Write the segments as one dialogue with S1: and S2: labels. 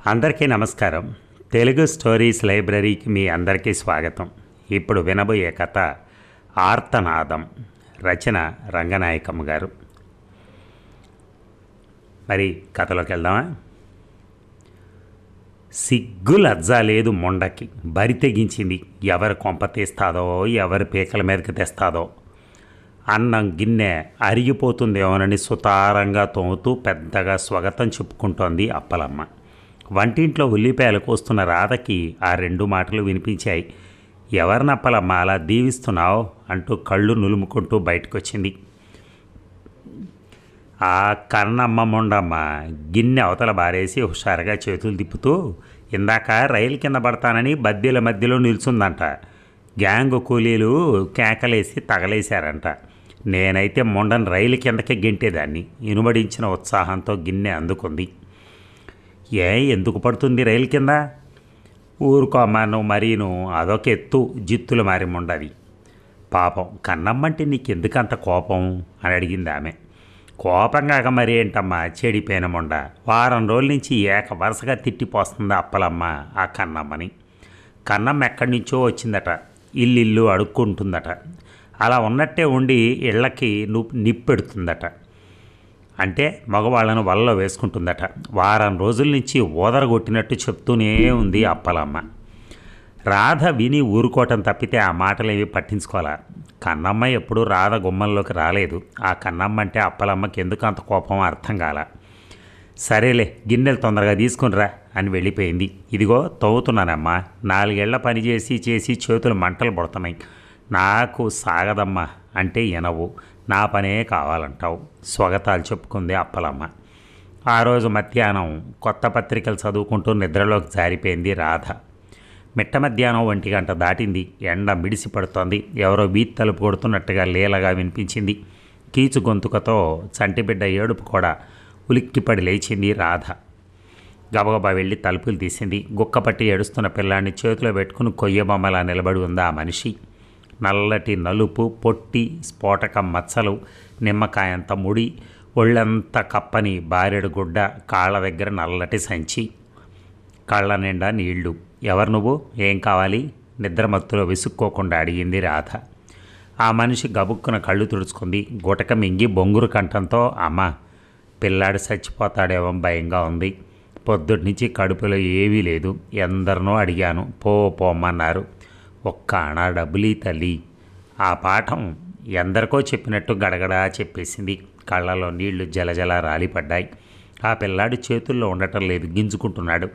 S1: అందరికీ నమస్కారం తెలుగు స్టోరీస్ లైబ్రరీకి మీ అందరికీ స్వాగతం ఇప్పుడు వినబోయే కథ ఆర్తనాదం రచన రంగనాయకమ్మ గారు మరి కథలోకి వెళ్దామా సిగ్గు లజ్జ లేదు మొండకి బరి తెగించింది ఎవరు కొంప తీస్తాదో ఎవరి పీకల మీదకి తెస్తాదో అన్నం గిన్నె అరిగిపోతుందేమోనని సుతారంగా తోముతూ పెద్దగా స్వాగతం చెప్పుకుంటోంది అప్పలమ్మ వంటింట్లో ఉల్లిపాయలు కోస్తున్న రాధకి ఆ రెండు మాటలు వినిపించాయి ఎవరినప్పలమ్మ అలా దీవిస్తున్నావు అంటూ కళ్ళు నులుముకుంటూ బయటకొచ్చింది ఆ కన్నమ్మ మొండమ్మ గిన్నె అవతల బారేసి హుషారుగా చేతులు తిప్పుతూ ఇందాక రైలు కింద పడతానని బద్దీల మధ్యలో నిల్చుందంట గ్యాంగ్ కూలీలు కేకలేసి తగలేశారంట నేనైతే మొండని రైలు కిందకే గెంటేదాన్ని ఇనుబడించిన ఉత్సాహంతో గిన్నె అందుకుంది ఏ ఎందుకు పడుతుంది రైలు కింద ఊరుకో అమ్మా నువ్వు మరీను అదొక ఎత్తు జిత్తులు మారి ఉండది పాపం కన్నమ్మంటే నీకెందుకు అంత కోపం అని అడిగింది ఆమె కోపం కాక మరి ఏంటమ్మా చెడిపోయిన మొండ వారం రోజుల నుంచి ఏక వరుసగా తిట్టిపోస్తుంది అప్పలమ్మ ఆ కన్నమ్మని కన్నమ్మ ఎక్కడి నుంచో వచ్చిందట ఇల్లు అడుక్కుంటుందట అలా ఉన్నట్టే ఉండి ఇళ్ళకి ను నిప్పెడుతుందట అంటే మగవాళ్ళను వలలో వేసుకుంటుందట వారం రోజుల నుంచి ఓదరగొట్టినట్టు చెప్తూనే ఉంది అప్పలమ్మ రాధ విని ఊరుకోవటం తప్పితే ఆ మాటలేవి పట్టించుకోవాలా కన్నమ్మ ఎప్పుడూ రాధ గుమ్మంలోకి రాలేదు ఆ కన్నమ్మ అంటే అప్పలమ్మకి ఎందుకు అంత కోపం అర్థం కాల సరేలే గిన్నెలు తొందరగా తీసుకునిరా అని వెళ్ళిపోయింది ఇదిగో తవ్వుతున్నానమ్మా నాలుగేళ్ల పని చేసి చేసి చేతులు మంటలు పడుతున్నాయి నాకు సాగదమ్మా అంటే ఎనవు నా పనే కావాలంటావు స్వగతాలు చెప్పుకుంది అప్పలమ్మ ఆ రోజు మధ్యాహ్నం కొత్త పత్రికలు చదువుకుంటూ నిద్రలోకి జారిపోయింది రాధ మిట్ట మధ్యాహ్నం ఒంటి గంట దాటింది ఎండ మిడిసి పడుతోంది ఎవరో బీత్ తలుపు కొడుతున్నట్టుగా లీలగా వినిపించింది కీచు గొంతుకతో చంటిబిడ్డ ఏడుపు కూడా ఉలిక్కిపడి లేచింది రాధ గబగబా వెళ్ళి తలుపులు తీసింది గుక్కపట్టి ఏడుస్తున్న పిల్లాన్ని చేతిలో పెట్టుకుని కొయ్య బొమ్మలా నిలబడి ఉంది ఆ మనిషి నల్లటి నలుపు పొట్టి స్ఫోటకం మచ్చలు నిమ్మకాయంత ముడి ఒళ్ళంత కప్పని బారెడు గుడ్డ కాళ్ళ దగ్గర నల్లటి సంచి కళ్ళ నిండా నీళ్లు ఎవరు నువ్వు ఏం కావాలి నిద్రమత్తులో విసుక్కోకుండా అడిగింది రాధ ఆ మనిషి గబుక్కున కళ్ళు తుడుచుకుంది గుటక మింగి బొంగురు కంఠంతో అమ్మ పిల్లాడు చచ్చిపోతాడేమో భయంగా ఉంది పొద్దుటి నుంచి కడుపులో ఏమీ లేదు ఎందరినో అడిగాను పో పోమ్మన్నారు ఒక్క అణ డబ్బులీ తల్లి ఆ పాఠం ఎందరికో చెప్పినట్టు గడగడా చెప్పేసింది కళ్ళలో నీళ్లు జలజల రాలిపడ్డాయి ఆ పిల్లాడి చేతుల్లో ఉండటం లేదు గింజుకుంటున్నాడు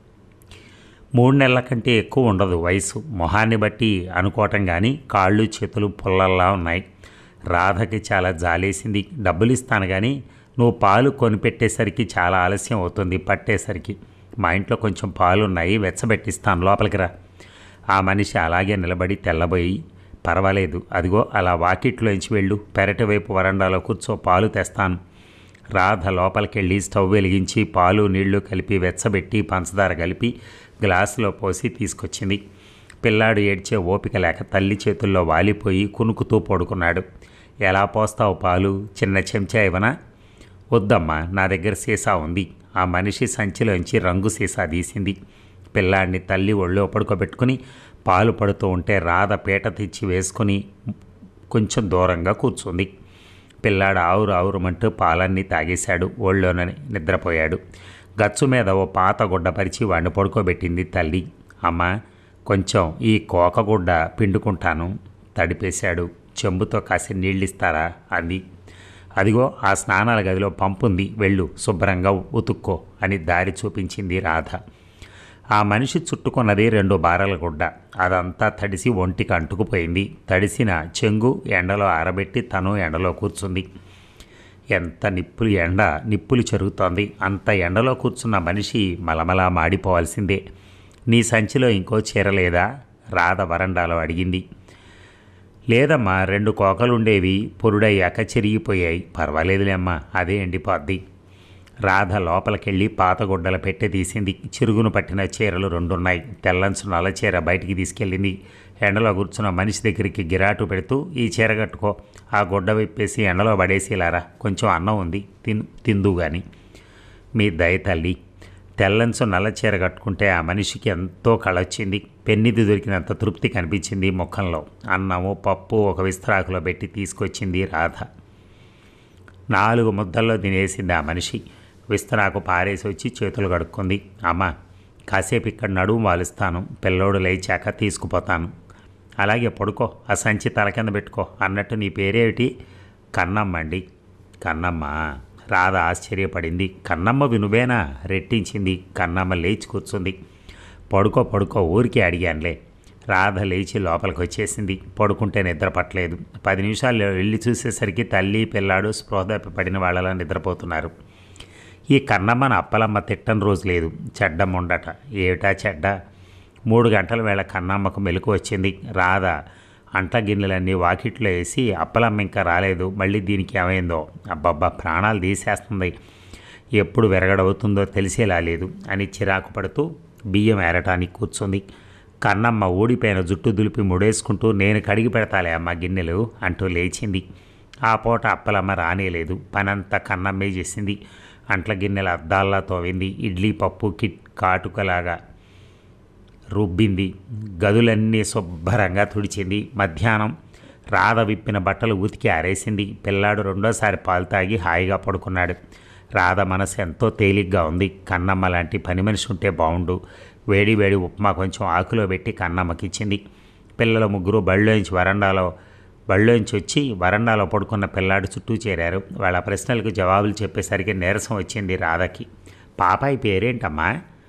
S1: మూడు నెలల కంటే ఎక్కువ ఉండదు వయసు మొహాన్ని బట్టి అనుకోవటం కానీ కాళ్ళు చేతులు పుల్లల్లా ఉన్నాయి రాధకి చాలా జాలేసింది డబ్బులు ఇస్తాను కానీ నువ్వు పాలు కొనిపెట్టేసరికి చాలా ఆలస్యం అవుతుంది పట్టేసరికి మా ఇంట్లో కొంచెం పాలు ఉన్నాయి వెచ్చబెట్టిస్తాను లోపలికి రా ఆ మనిషి అలాగే నిలబడి తెల్లబోయి పర్వాలేదు అదిగో అలా వాకిట్లోంచి వెళ్ళు పెరటి వైపు వరండాలో కూర్చో పాలు తెస్తాను రాధ లోపలికెళ్ళి స్టవ్ వెలిగించి పాలు నీళ్లు కలిపి వెచ్చబెట్టి పంచదార కలిపి గ్లాసులో పోసి తీసుకొచ్చింది పిల్లాడు ఏడ్చే ఓపిక లేక తల్లి చేతుల్లో వాలిపోయి కునుకుతూ పడుకున్నాడు ఎలా పోస్తావు పాలు చిన్న చెంచా ఇవ్వనా వద్దమ్మా నా దగ్గర సీసా ఉంది ఆ మనిషి సంచిలోంచి రంగు సీసా తీసింది పిల్లాడిని తల్లి ఒళ్ళో పడుకోబెట్టుకుని పాలు పడుతూ ఉంటే రాధ పీట తెచ్చి వేసుకుని కొంచెం దూరంగా కూర్చుంది పిల్లాడు ఆవురు ఆవురమంటూ పాలన్నీ తాగేశాడు ఒళ్ళోనని నిద్రపోయాడు గచ్చు మీద ఓ పాత గుడ్డ పరిచి వాడిని పడుకోబెట్టింది తల్లి అమ్మ కొంచెం ఈ కోకగుడ్డ పిండుకుంటాను తడిపేశాడు చెంబుతో కాసి నీళ్ళిస్తారా అంది అదిగో ఆ స్నానాల గదిలో పంపుంది వెళ్ళు శుభ్రంగా ఉతుక్కో అని దారి చూపించింది రాధ ఆ మనిషి చుట్టుకున్నది రెండు బారల గుడ్డ అదంతా తడిసి ఒంటికి అంటుకుపోయింది తడిసిన చెంగు ఎండలో ఆరబెట్టి తను ఎండలో కూర్చుంది ఎంత నిప్పులు ఎండ నిప్పులు చెరుగుతోంది అంత ఎండలో కూర్చున్న మనిషి మలమలా మాడిపోవాల్సిందే నీ సంచిలో ఇంకో చీర లేదా రాధ వరండాలో అడిగింది లేదమ్మా రెండు కోకలుండేవి పొరుడయ్యాక చెరిగిపోయాయి పర్వాలేదులేమ్మా అదే ఎండిపోద్ది రాధ లోపలికెళ్ళి పాత గుడ్డల పెట్టె తీసింది చిరుగును పట్టిన చీరలు రెండున్నాయి తెల్లంచు నల్ల చీర బయటికి తీసుకెళ్ళింది ఎండలో కూర్చున్న మనిషి దగ్గరికి గిరాటు పెడుతూ ఈ చీర కట్టుకో ఆ గుడ్డ విప్పేసి ఎండలో పడేసి లారా కొంచెం అన్నం ఉంది తిన్ తిందు గాని మీ దయ తల్లి తెల్లంచు నల్ల చీర కట్టుకుంటే ఆ మనిషికి ఎంతో కళొచ్చింది పెన్నిది దొరికినంత తృప్తి కనిపించింది ముఖంలో అన్నము పప్పు ఒక విస్తరాకులో పెట్టి తీసుకొచ్చింది రాధ నాలుగు ముద్దల్లో తినేసింది ఆ మనిషి విస్తరాకు పారేసి వచ్చి చేతులు కడుక్కుంది అమ్మ కాసేపు ఇక్కడ నడుము వాలుస్తాను పిల్లోడు లేచాక తీసుకుపోతాను అలాగే పడుకో ఆ సంచి తల కింద పెట్టుకో అన్నట్టు నీ పేరేమిటి కన్నమ్మ అండి కన్నమ్మ రాధ ఆశ్చర్యపడింది కన్నమ్మ వినువేనా రెట్టించింది కన్నమ్మ లేచి కూర్చుంది పడుకో పడుకో ఊరికే అడిగానులే రాధ లేచి లోపలికి వచ్చేసింది పడుకుంటే నిద్ర పట్టలేదు పది నిమిషాలు వెళ్ళి చూసేసరికి తల్లి పిల్లాడు స్పృహ పడిన వాళ్ళలా నిద్రపోతున్నారు ఈ కన్నమ్మను అప్పలమ్మ తిట్టని రోజు లేదు చెడ్డమ్మ ఉండట ఏమిటా చెడ్డ మూడు గంటల వేళ కన్నమ్మకు మెలకు వచ్చింది రాధ అంట్ల గిన్నెలన్నీ వాకిట్లో వేసి అప్పలమ్మ ఇంకా రాలేదు మళ్ళీ దీనికి ఏమైందో అబ్బబ్బా ప్రాణాలు తీసేస్తుంది ఎప్పుడు విరగడవుతుందో తెలిసేలా లేదు అని చిరాకు పడుతూ బియ్యం ఏరటానికి కూర్చుంది కన్నమ్మ ఊడిపోయిన జుట్టు దులిపి ముడేసుకుంటూ నేను కడిగి పెడతాలే అమ్మ గిన్నెలు అంటూ లేచింది ఆ పూట అప్పలమ్మ రానేలేదు పనంతా కన్నమ్మే చేసింది అంట్ల గిన్నెల అద్దాల్లా తోవింది ఇడ్లీ పప్పు కిట్ కాటుకలాగా రుబ్బింది గదులన్నీ శుభ్రంగా తుడిచింది మధ్యాహ్నం రాధ విప్పిన బట్టలు ఉతికి ఆరేసింది పిల్లాడు రెండోసారి పాలు తాగి హాయిగా పడుకున్నాడు రాధ మనసు ఎంతో తేలిగ్గా ఉంది కన్నమ్మ లాంటి పని మనిషి ఉంటే బాగుండు వేడి వేడి ఉప్మా కొంచెం ఆకులో పెట్టి కన్నమ్మకి ఇచ్చింది పిల్లలు ముగ్గురు బళ్ళోంచి వరండాలో బళ్ళోంచి వచ్చి వరండాలో పడుకున్న పిల్లాడు చుట్టూ చేరారు వాళ్ళ ప్రశ్నలకు జవాబులు చెప్పేసరికి నీరసం వచ్చింది రాధకి పాపాయి పేరేంటమ్మా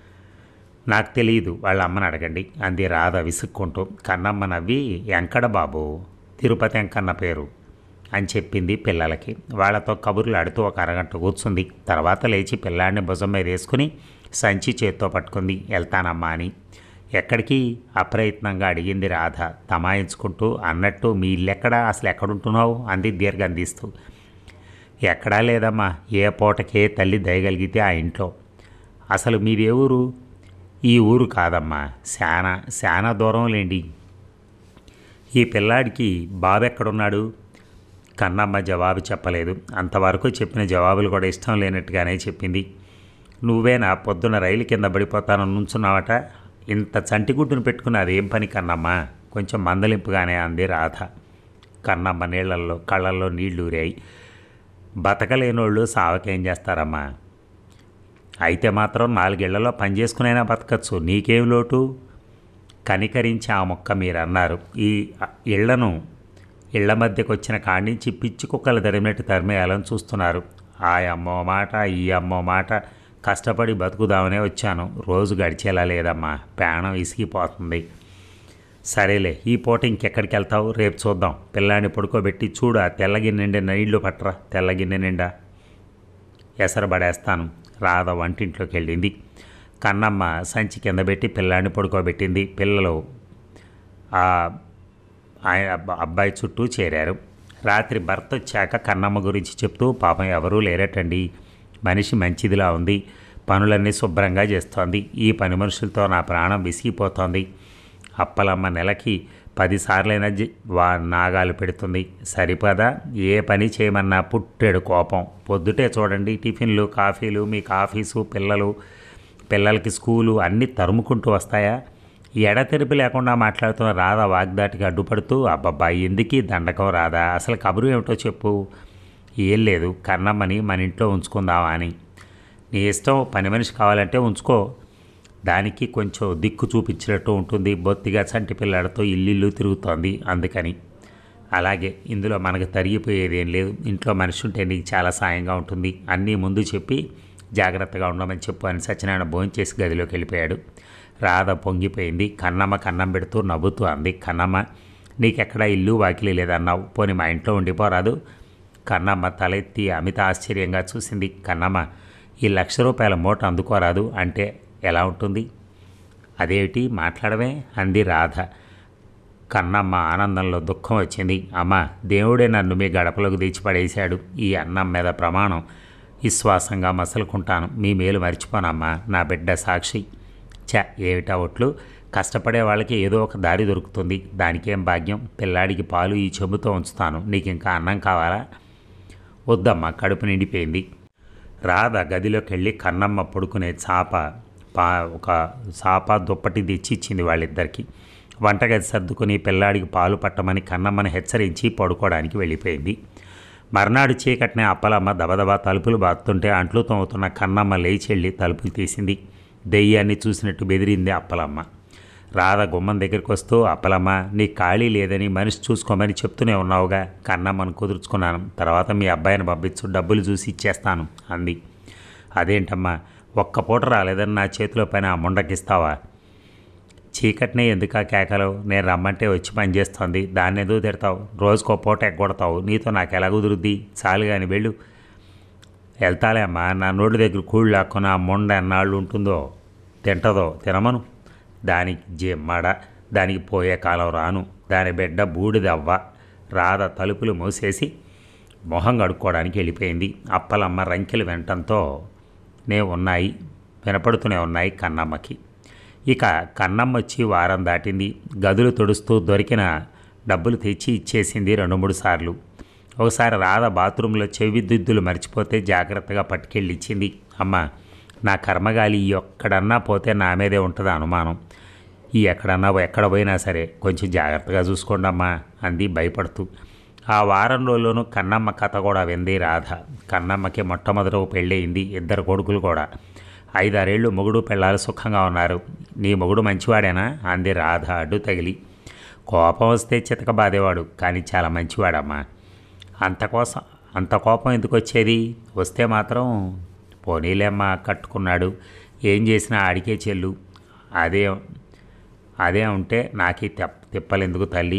S1: నాకు తెలియదు వాళ్ళ అమ్మని అడగండి అంది రాధ విసుక్కుంటూ కన్నమ్మ నవ్వి ఎంకడ బాబు తిరుపతి ఎంకన్న పేరు అని చెప్పింది పిల్లలకి వాళ్ళతో కబుర్లు ఆడుతూ ఒక అరగంట కూర్చుంది తర్వాత లేచి పిల్లాడిని భుజం మీద వేసుకుని సంచి చేత్తో పట్టుకుంది వెళ్తానమ్మా అని ఎక్కడికి అప్రయత్నంగా అడిగింది రాధ తమాయించుకుంటూ అన్నట్టు మీ ఇల్లెక్కడా అసలు ఎక్కడుంటున్నావు అంది దీర్ఘం తీస్తూ ఎక్కడా లేదమ్మా ఏ పూటకే తల్లి దయగలిగితే ఆ ఇంట్లో అసలు మీదే ఊరు ఈ ఊరు కాదమ్మా శానా శానా దూరం లేండి ఈ పిల్లాడికి బాబు ఎక్కడున్నాడు కన్నమ్మ జవాబు చెప్పలేదు అంతవరకు చెప్పిన జవాబులు కూడా ఇష్టం లేనట్టుగానే చెప్పింది నువ్వేనా పొద్దున రైలు కింద పడిపోతాను నుంచున్నావట ఇంత చంటిగుడ్డును పెట్టుకుని అదేం పని కన్నమ్మ కొంచెం మందలింపుగానే అంది రాధ కన్నమ్మ నీళ్లల్లో కళ్ళల్లో నీళ్లు ఊరాయి బతకలేనోళ్ళు సావకేం చేస్తారమ్మా అయితే మాత్రం నాలుగేళ్లలో పని చేసుకునైనా బతకచ్చు నీకేం లోటు కనికరించి ఆ మొక్క మీరు అన్నారు ఈ ఇళ్లను ఇళ్ల మధ్యకు వచ్చిన కాడి నుంచి పిచ్చి కుక్కలు తరిమినట్టు తరిమేయాలని చూస్తున్నారు ఆ అమ్మో మాట ఈ అమ్మో మాట కష్టపడి బతుకుదామనే వచ్చాను రోజు గడిచేలా లేదమ్మా ప్రాణం ఇసిగిపోతుంది సరేలే ఈ పూట ఇంకెక్కడికి వెళ్తావు రేపు చూద్దాం పిల్లాన్ని పడుకోబెట్టి చూడు ఆ తెల్లగిన్నె నిండా నీళ్లు పట్టరా తెల్లగిన్నె నిండా ఎసరబడేస్తాను రాధ వంటింట్లోకి వెళ్ళింది కన్నమ్మ సంచి కింద పెట్టి పిల్లాన్ని పడుకోబెట్టింది పిల్లలు ఆ ఆయన అబ్బ- అబ్బాయి చుట్టూ చేరారు రాత్రి భర్త వచ్చాక కన్నమ్మ గురించి చెప్తూ పాపం ఎవరూ లేరటండి మనిషి మంచిదిలా ఉంది పనులన్నీ శుభ్రంగా చేస్తోంది ఈ పని మనుషులతో నా ప్రాణం విసిగిపోతోంది అప్పలమ్మ నెలకి పదిసార్లైనా జి- వా నాగాలు పెడుతుంది సరిపదా ఏ పని చేయమన్నా పుట్టెడు కోపం పొద్దుటే చూడండి టిఫిన్లు కాఫీలు మీకు ఆఫీసు పిల్లలు పిల్లలకి స్కూలు అన్నీ తరుముకుంటూ వస్తాయా ఎడతెరిపి లేకుండా మాట్లాడుతున్న రాధా వాగ్దాటికి అడ్డుపడుతూ అబ్బబ్బా ఎందుకీ దండకం రాదా అసలు కబురు ఏమిటో చెప్పు ఏం లేదు కన్నమ్మని మన ఇంట్లో ఉంచుకుందామా అని నీ ఇష్టం పని మనిషి కావాలంటే ఉంచుకో దానికి కొంచెం దిక్కు చూపించినట్టు ఉంటుంది బొత్తిగా చంటి పిల్లాడితో ఇల్లు తిరుగుతోంది అందుకని అలాగే ఇందులో మనకు తరిగిపోయేది ఏం లేదు ఇంట్లో మనిషి ఉంటే నీకు చాలా సాయంగా ఉంటుంది అన్నీ ముందు చెప్పి జాగ్రత్తగా ఉండమని చెప్పు అని సత్యనారాయణ భోంచేసి గదిలోకి వెళ్ళిపోయాడు రాధ పొంగిపోయింది కన్నమ్మ కన్నం పెడుతూ నవ్వుతూ అంది కన్నమ్మ నీకెక్కడా ఇల్లు వాకిలి లేదన్నావు పోని మా ఇంట్లో ఉండిపోరాదు కన్నమ్మ తలెత్తి అమిత ఆశ్చర్యంగా చూసింది కన్నమ్మ ఈ లక్ష రూపాయల మూట అందుకోరాదు అంటే ఎలా ఉంటుంది అదేమిటి మాట్లాడమే అంది రాధ కన్నమ్మ ఆనందంలో దుఃఖం వచ్చింది అమ్మ దేవుడే నన్ను మీ గడపలోకి తెచ్చిపడేశాడు ఈ అన్నం మీద ప్రమాణం విశ్వాసంగా మసలుకుంటాను మీ మేలు మర్చిపోనమ్మా నా బిడ్డ సాక్షి చ ఏమిటా ఒట్లు కష్టపడే వాళ్ళకి ఏదో ఒక దారి దొరుకుతుంది దానికేం భాగ్యం పిల్లాడికి పాలు ఈ చెంబుతో ఉంచుతాను నీకు ఇంకా అన్నం కావాలా వద్దమ్మా కడుపు నిండిపోయింది రాధ గదిలోకి వెళ్ళి కన్నమ్మ పడుకునే చాప పా ఒక చాప దుప్పటి తెచ్చి ఇచ్చింది వాళ్ళిద్దరికి వంటగది సర్దుకుని పిల్లాడికి పాలు పట్టమని కన్నమ్మని హెచ్చరించి పడుకోవడానికి వెళ్ళిపోయింది మర్నాడు చీకటినే అప్పలమ్మ దబదబా తలుపులు బాతుంటే అంట్లు తోముతున్న కన్నమ్మ లేచి వెళ్ళి తలుపులు తీసింది దెయ్యాన్ని చూసినట్టు బెదిరింది అప్పలమ్మ రాధ గుమ్మం దగ్గరికి వస్తూ అప్పలమ్మ నీ ఖాళీ లేదని మనిషి చూసుకోమని చెప్తూనే ఉన్నావుగా కన్నమ్మను కుదుర్చుకున్నాను తర్వాత మీ అబ్బాయిని పంపించు డబ్బులు చూసి ఇచ్చేస్తాను అంది అదేంటమ్మా ఒక్క పూట రాలేదని నా చేతిలో పైన ఆ ముండకిస్తావా చీకటినే ఎందుకా కేకలు నేను రమ్మంటే వచ్చి పనిచేస్తోంది దాన్ని ఎందుకు తిడతావు రోజుకో పూట ఎగ్గొడతావు నీతో నాకు ఎలా కుదురుద్ది చాలు కానీ వెళ్ళు వెళ్తాలే అమ్మా నా నోటి దగ్గర కూళ్ళు లాక్కుని ఆ మొండ ఎన్నాళ్ళు ఉంటుందో తింటదో తినమను దానికి జిమ్మడ దానికి పోయే కాలం రాను దాని బిడ్డ బూడిదవ్వ రాధ తలుపులు మూసేసి మొహం కడుక్కోవడానికి వెళ్ళిపోయింది అప్పలమ్మ రంకెలు వినటంతో నే ఉన్నాయి వినపడుతూనే ఉన్నాయి కన్నమ్మకి ఇక కన్నమ్మ వచ్చి వారం దాటింది గదులు తుడుస్తూ దొరికిన డబ్బులు తెచ్చి ఇచ్చేసింది రెండు మూడు సార్లు ఒకసారి రాధ బాత్రూంలో చెవి దిద్దులు మర్చిపోతే జాగ్రత్తగా పట్టుకెళ్ళి ఇచ్చింది అమ్మ నా కర్మగాలి ఈ ఒక్కడన్నా పోతే నా మీదే ఉంటుంది అనుమానం ఈ ఎక్కడన్నా ఎక్కడ పోయినా సరే కొంచెం జాగ్రత్తగా చూసుకోండి అమ్మా అంది భయపడుతూ ఆ వారం రోజుల్లోనూ కన్నమ్మ కథ కూడా వింది రాధ కన్నమ్మకి మొట్టమొదట పెళ్ళయింది ఇద్దరు కొడుకులు కూడా ఐదారేళ్ళు మొగుడు పెళ్ళాలు సుఖంగా ఉన్నారు నీ మొగుడు మంచివాడేనా అంది రాధ అడ్డు తగిలి కోపం వస్తే చితక బాధేవాడు కానీ చాలా మంచివాడమ్మా అంత కోసం అంత కోపం ఎందుకు వచ్చేది వస్తే మాత్రం పోనీలేమ్మ కట్టుకున్నాడు ఏం చేసినా ఆడికే చెల్లు అదే అదే ఉంటే నాకీ తెప్ తిప్పలెందుకు తల్లి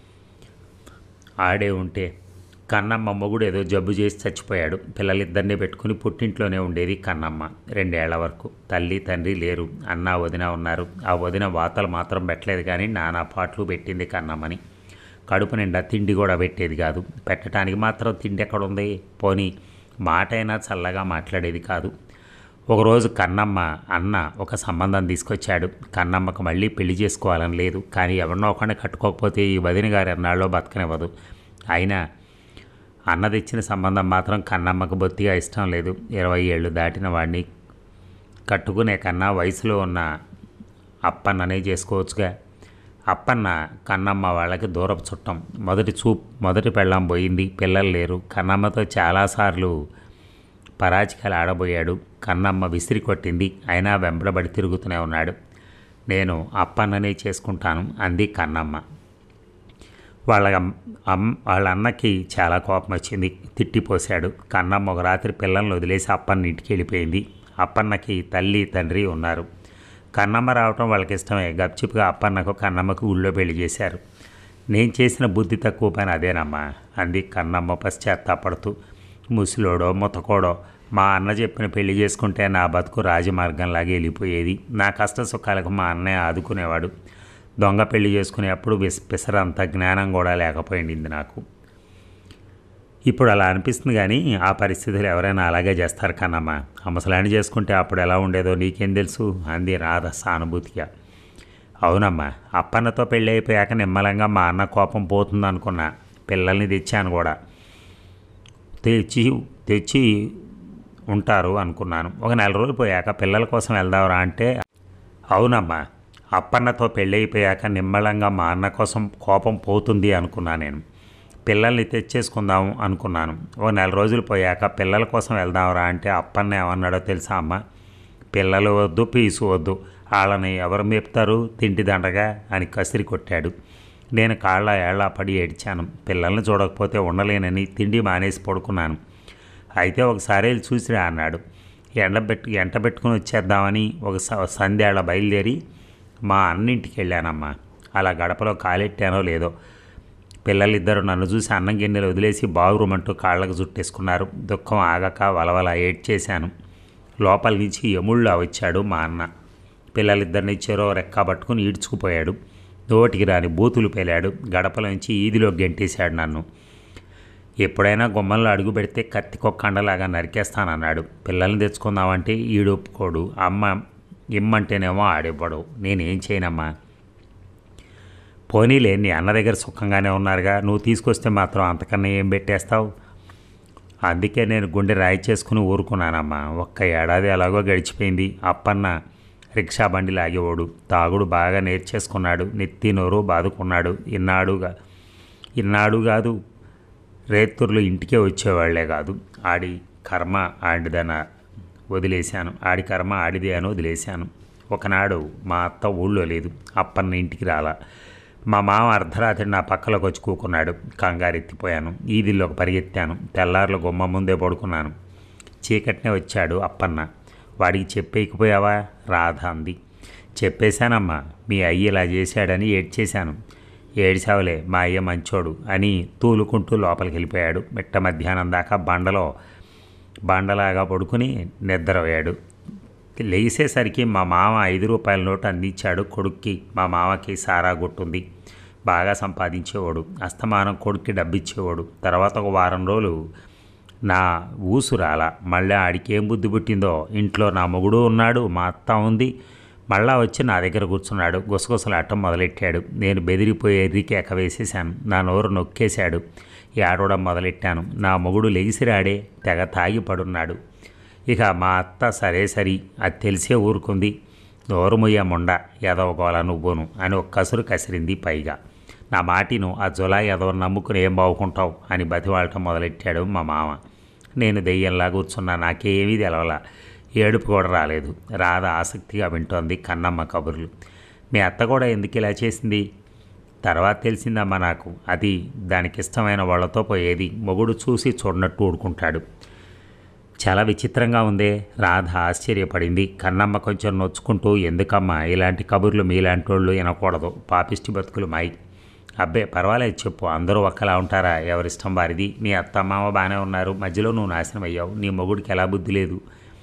S1: ఆడే ఉంటే కన్నమ్మ మొగుడు ఏదో జబ్బు చేసి చచ్చిపోయాడు పిల్లలిద్దరినీ పెట్టుకుని పుట్టింట్లోనే ఉండేది కన్నమ్మ రెండేళ్ల వరకు తల్లి తండ్రి లేరు అన్న వదిన ఉన్నారు ఆ వదిన వాతలు మాత్రం పెట్టలేదు కానీ నానా పాటలు పెట్టింది కన్నమ్మని కడుపు నిండా తిండి కూడా పెట్టేది కాదు పెట్టడానికి మాత్రం తిండి ఎక్కడుంది పోనీ మాట అయినా చల్లగా మాట్లాడేది కాదు ఒకరోజు కన్నమ్మ అన్న ఒక సంబంధం తీసుకొచ్చాడు కన్నమ్మకు మళ్ళీ పెళ్లి చేసుకోవాలని లేదు కానీ ఎవరినో ఒకరిని కట్టుకోకపోతే ఈ వదిన గారు ఎన్నాళ్ళో బతకనివ్వదు అయినా అన్న తెచ్చిన సంబంధం మాత్రం కన్నమ్మకు బొత్తిగా ఇష్టం లేదు ఇరవై ఏళ్ళు దాటిన వాడిని కట్టుకునే కన్నా వయసులో ఉన్న అప్పన్ననే చేసుకోవచ్చుగా అప్పన్న కన్నమ్మ వాళ్ళకి దూరపు చుట్టం మొదటి చూప్ మొదటి పెళ్ళం పోయింది పిల్లలు లేరు కన్నమ్మతో చాలాసార్లు పరాచికలు ఆడబోయాడు కన్నమ్మ విసిరి కొట్టింది అయినా వెంబడబడి తిరుగుతూనే ఉన్నాడు నేను అప్పన్ననే చేసుకుంటాను అంది కన్నమ్మ వాళ్ళ అమ్- అమ్ వాళ్ళ అన్నకి చాలా కోపం వచ్చింది తిట్టిపోశాడు కన్నమ్మ ఒక రాత్రి పిల్లల్ని వదిలేసి అప్పన్న ఇంటికి వెళ్ళిపోయింది అప్పన్నకి తల్లి తండ్రి ఉన్నారు కన్నమ్మ రావటం వాళ్ళకి ఇష్టమే గప్చిప్గా అప్పన్నకు కన్నమ్మకు ఊళ్ళో పెళ్లి చేశారు నేను చేసిన బుద్ధి తక్కువ పని అదేనమ్మా అంది కన్నమ్మ పశ్చాత్తాపడుతూ ముసలోడో ముతకోడో మా అన్న చెప్పిన పెళ్లి చేసుకుంటే నా బతుకు రాజమార్గంలాగే వెళ్ళిపోయేది నా కష్ట సుఖాలకు మా అన్నయ్య ఆదుకునేవాడు దొంగ పెళ్లి చేసుకునేప్పుడు విస్ పిసరంత జ్ఞానం కూడా లేకపోయింది నాకు ఇప్పుడు అలా అనిపిస్తుంది కానీ ఆ పరిస్థితులు ఎవరైనా అలాగే చేస్తారు కన్నమ్మా ఆ ముసలాన్ని చేసుకుంటే అప్పుడు ఎలా ఉండేదో నీకేం తెలుసు అంది రాధ సానుభూతిగా అవునమ్మా అప్పన్నతో పెళ్ళి అయిపోయాక నిమ్మలంగా మా అన్న కోపం పోతుంది అనుకున్నా పిల్లల్ని తెచ్చాను కూడా తెచ్చి తెచ్చి ఉంటారు అనుకున్నాను ఒక నెల రోజులు పోయాక పిల్లల కోసం వెళ్దాంరా అంటే అవునమ్మా అప్పన్నతో పెళ్ళైపోయాక నిమ్మళంగా మా అన్న కోసం కోపం పోతుంది అనుకున్నా నేను పిల్లల్ని తెచ్చేసుకుందాం అనుకున్నాను ఓ నెల రోజులు పోయాక పిల్లల కోసం వెళ్దాంరా అంటే అప్పన్న ఏమన్నాడో తెలుసా అమ్మ పిల్లలు వద్దు పీసు వద్దు వాళ్ళని ఎవరు మేపుతారు తింటి దండగా అని కసిరి కొట్టాడు నేను కాళ్ళ ఏళ్ళ పడి ఏడ్చాను పిల్లల్ని చూడకపోతే ఉండలేనని తిండి మానేసి పడుకున్నాను అయితే ఒకసారి వెళ్ళి చూసిరా అన్నాడు ఎండబెట్టు ఎంట పెట్టుకుని వచ్చేద్దామని ఒక స- సంధ్యాళ్ళ బయలుదేరి మా అన్నింటికి వెళ్ళానమ్మా అలా గడపలో కాలెట్టానో లేదో పిల్లలిద్దరూ నన్ను చూసి అన్నం గిన్నెలు వదిలేసి బాగురుమంటూ కాళ్ళకు జుట్టేసుకున్నారు దుఃఖం ఆగక వలవల ఏడ్చేశాను లోపల నుంచి యముళ్ళ వచ్చాడు మా అన్న పిల్లలిద్దరిని చెరో రెక్క పట్టుకుని ఈడ్చుకుపోయాడు నోటికి రాని బూతులు పేలాడు గడపలోంచి ఈదిలో గెంటేశాడు నన్ను ఎప్పుడైనా గుమ్మంలో అడుగు పెడితే కత్తి కొక్కండలాగా నరికేస్తానన్నాడు పిల్లల్ని తెచ్చుకుందామంటే ఈడు ఒప్పుకోడు అమ్మ ఇమ్మంటేనేమో ఆడివ్వడు నేనేం చేయనమ్మా పోనీలే నీ అన్న దగ్గర సుఖంగానే ఉన్నారుగా నువ్వు తీసుకొస్తే మాత్రం అంతకన్నా ఏం పెట్టేస్తావు అందుకే నేను గుండె రాయి చేసుకుని ఊరుకున్నానమ్మా ఒక్క ఏడాది ఎలాగో గడిచిపోయింది అప్పన్న రిక్షా బండి లాగేవాడు తాగుడు బాగా నేర్చేసుకున్నాడు నెత్తి నోరు బాదుకున్నాడు ఇన్నాడుగా ఇన్నాడు కాదు రేతుర్లు ఇంటికే వచ్చేవాళ్లే కాదు ఆడి కర్మ ఆడిదన వదిలేశాను ఆడి కర్మ ఆడిదే అని వదిలేశాను ఒకనాడు మా అత్త ఊళ్ళో లేదు అప్పన్న ఇంటికి రాలా మా మామ అర్ధరాత్రి నా పక్కలోకి వచ్చి కూకున్నాడు కంగారు ఎత్తిపోయాను ఈదిల్లోకి పరిగెత్తాను తెల్లార్లు గుమ్మ ముందే పడుకున్నాను చీకటినే వచ్చాడు అప్పన్న వాడికి చెప్పేయకపోయావా రాధ అంది చెప్పేశానమ్మా మీ అయ్య ఇలా చేశాడని ఏడ్చేశాను ఏడిసావులే మా అయ్య మంచోడు అని తూలుకుంటూ లోపలికి వెళ్ళిపోయాడు మిట్ట మధ్యాహ్నం దాకా బండలో బండలాగా పడుకుని నిద్రపోయాడు లేచేసరికి మా మామ ఐదు రూపాయల నోటు అందించాడు కొడుక్కి మా మామకి సారా గుట్టుంది బాగా సంపాదించేవాడు అస్తమానం కొడుక్కి డబ్బిచ్చేవాడు తర్వాత ఒక వారం రోజులు నా ఊసు రాల మళ్ళీ ఆడికి ఏం బుద్ధి పుట్టిందో ఇంట్లో నా మొగుడు ఉన్నాడు మా అత్త ఉంది మళ్ళా వచ్చి నా దగ్గర కూర్చున్నాడు గుసగుసలాటం మొదలెట్టాడు నేను బెదిరిపోయి ఎర్రికేక వేసేశాను నా నోరు నొక్కేశాడు ఏడవడం మొదలెట్టాను నా మొగుడు లెగిసిరాడే తెగ తాగి పడున్నాడు ఇక మా అత్త సరే సరి అది తెలిసే ఊరుకుంది నోరుముయ్య ముండ ఎదవగోల నువ్వును అని ఒక కసురు కసిరింది పైగా నా మాటిను ఆ జులా ఎదవ నమ్ముకుని ఏం బావుకుంటావు అని బతివాడటం మొదలెట్టాడు మా మామ నేను దెయ్యంలా కూర్చున్నా నాకేమీ తెలవలా ఏడుపు కూడా రాలేదు రాధ ఆసక్తిగా వింటోంది కన్నమ్మ కబుర్లు మీ అత్త కూడా ఎందుకు ఇలా చేసింది తర్వాత తెలిసిందమ్మా నాకు అది దానికి ఇష్టమైన వాళ్ళతో పోయేది మొగుడు చూసి చూడనట్టు ఊడుకుంటాడు చాలా విచిత్రంగా ఉందే రాధ ఆశ్చర్యపడింది కన్నమ్మ కొంచెం నొచ్చుకుంటూ ఎందుకమ్మా ఇలాంటి కబుర్లు మీలాంటి వాళ్ళు వినకూడదు పాపిష్టి బతుకులు మాయి అబ్బే పర్వాలేదు చెప్పు అందరూ ఒక్కలా ఉంటారా ఎవరిష్టం వారిది నీ అత్తమ్మావ బాగానే ఉన్నారు మధ్యలో నువ్వు నాశనం అయ్యావు నీ మొగుడికి ఎలా బుద్ధి లేదు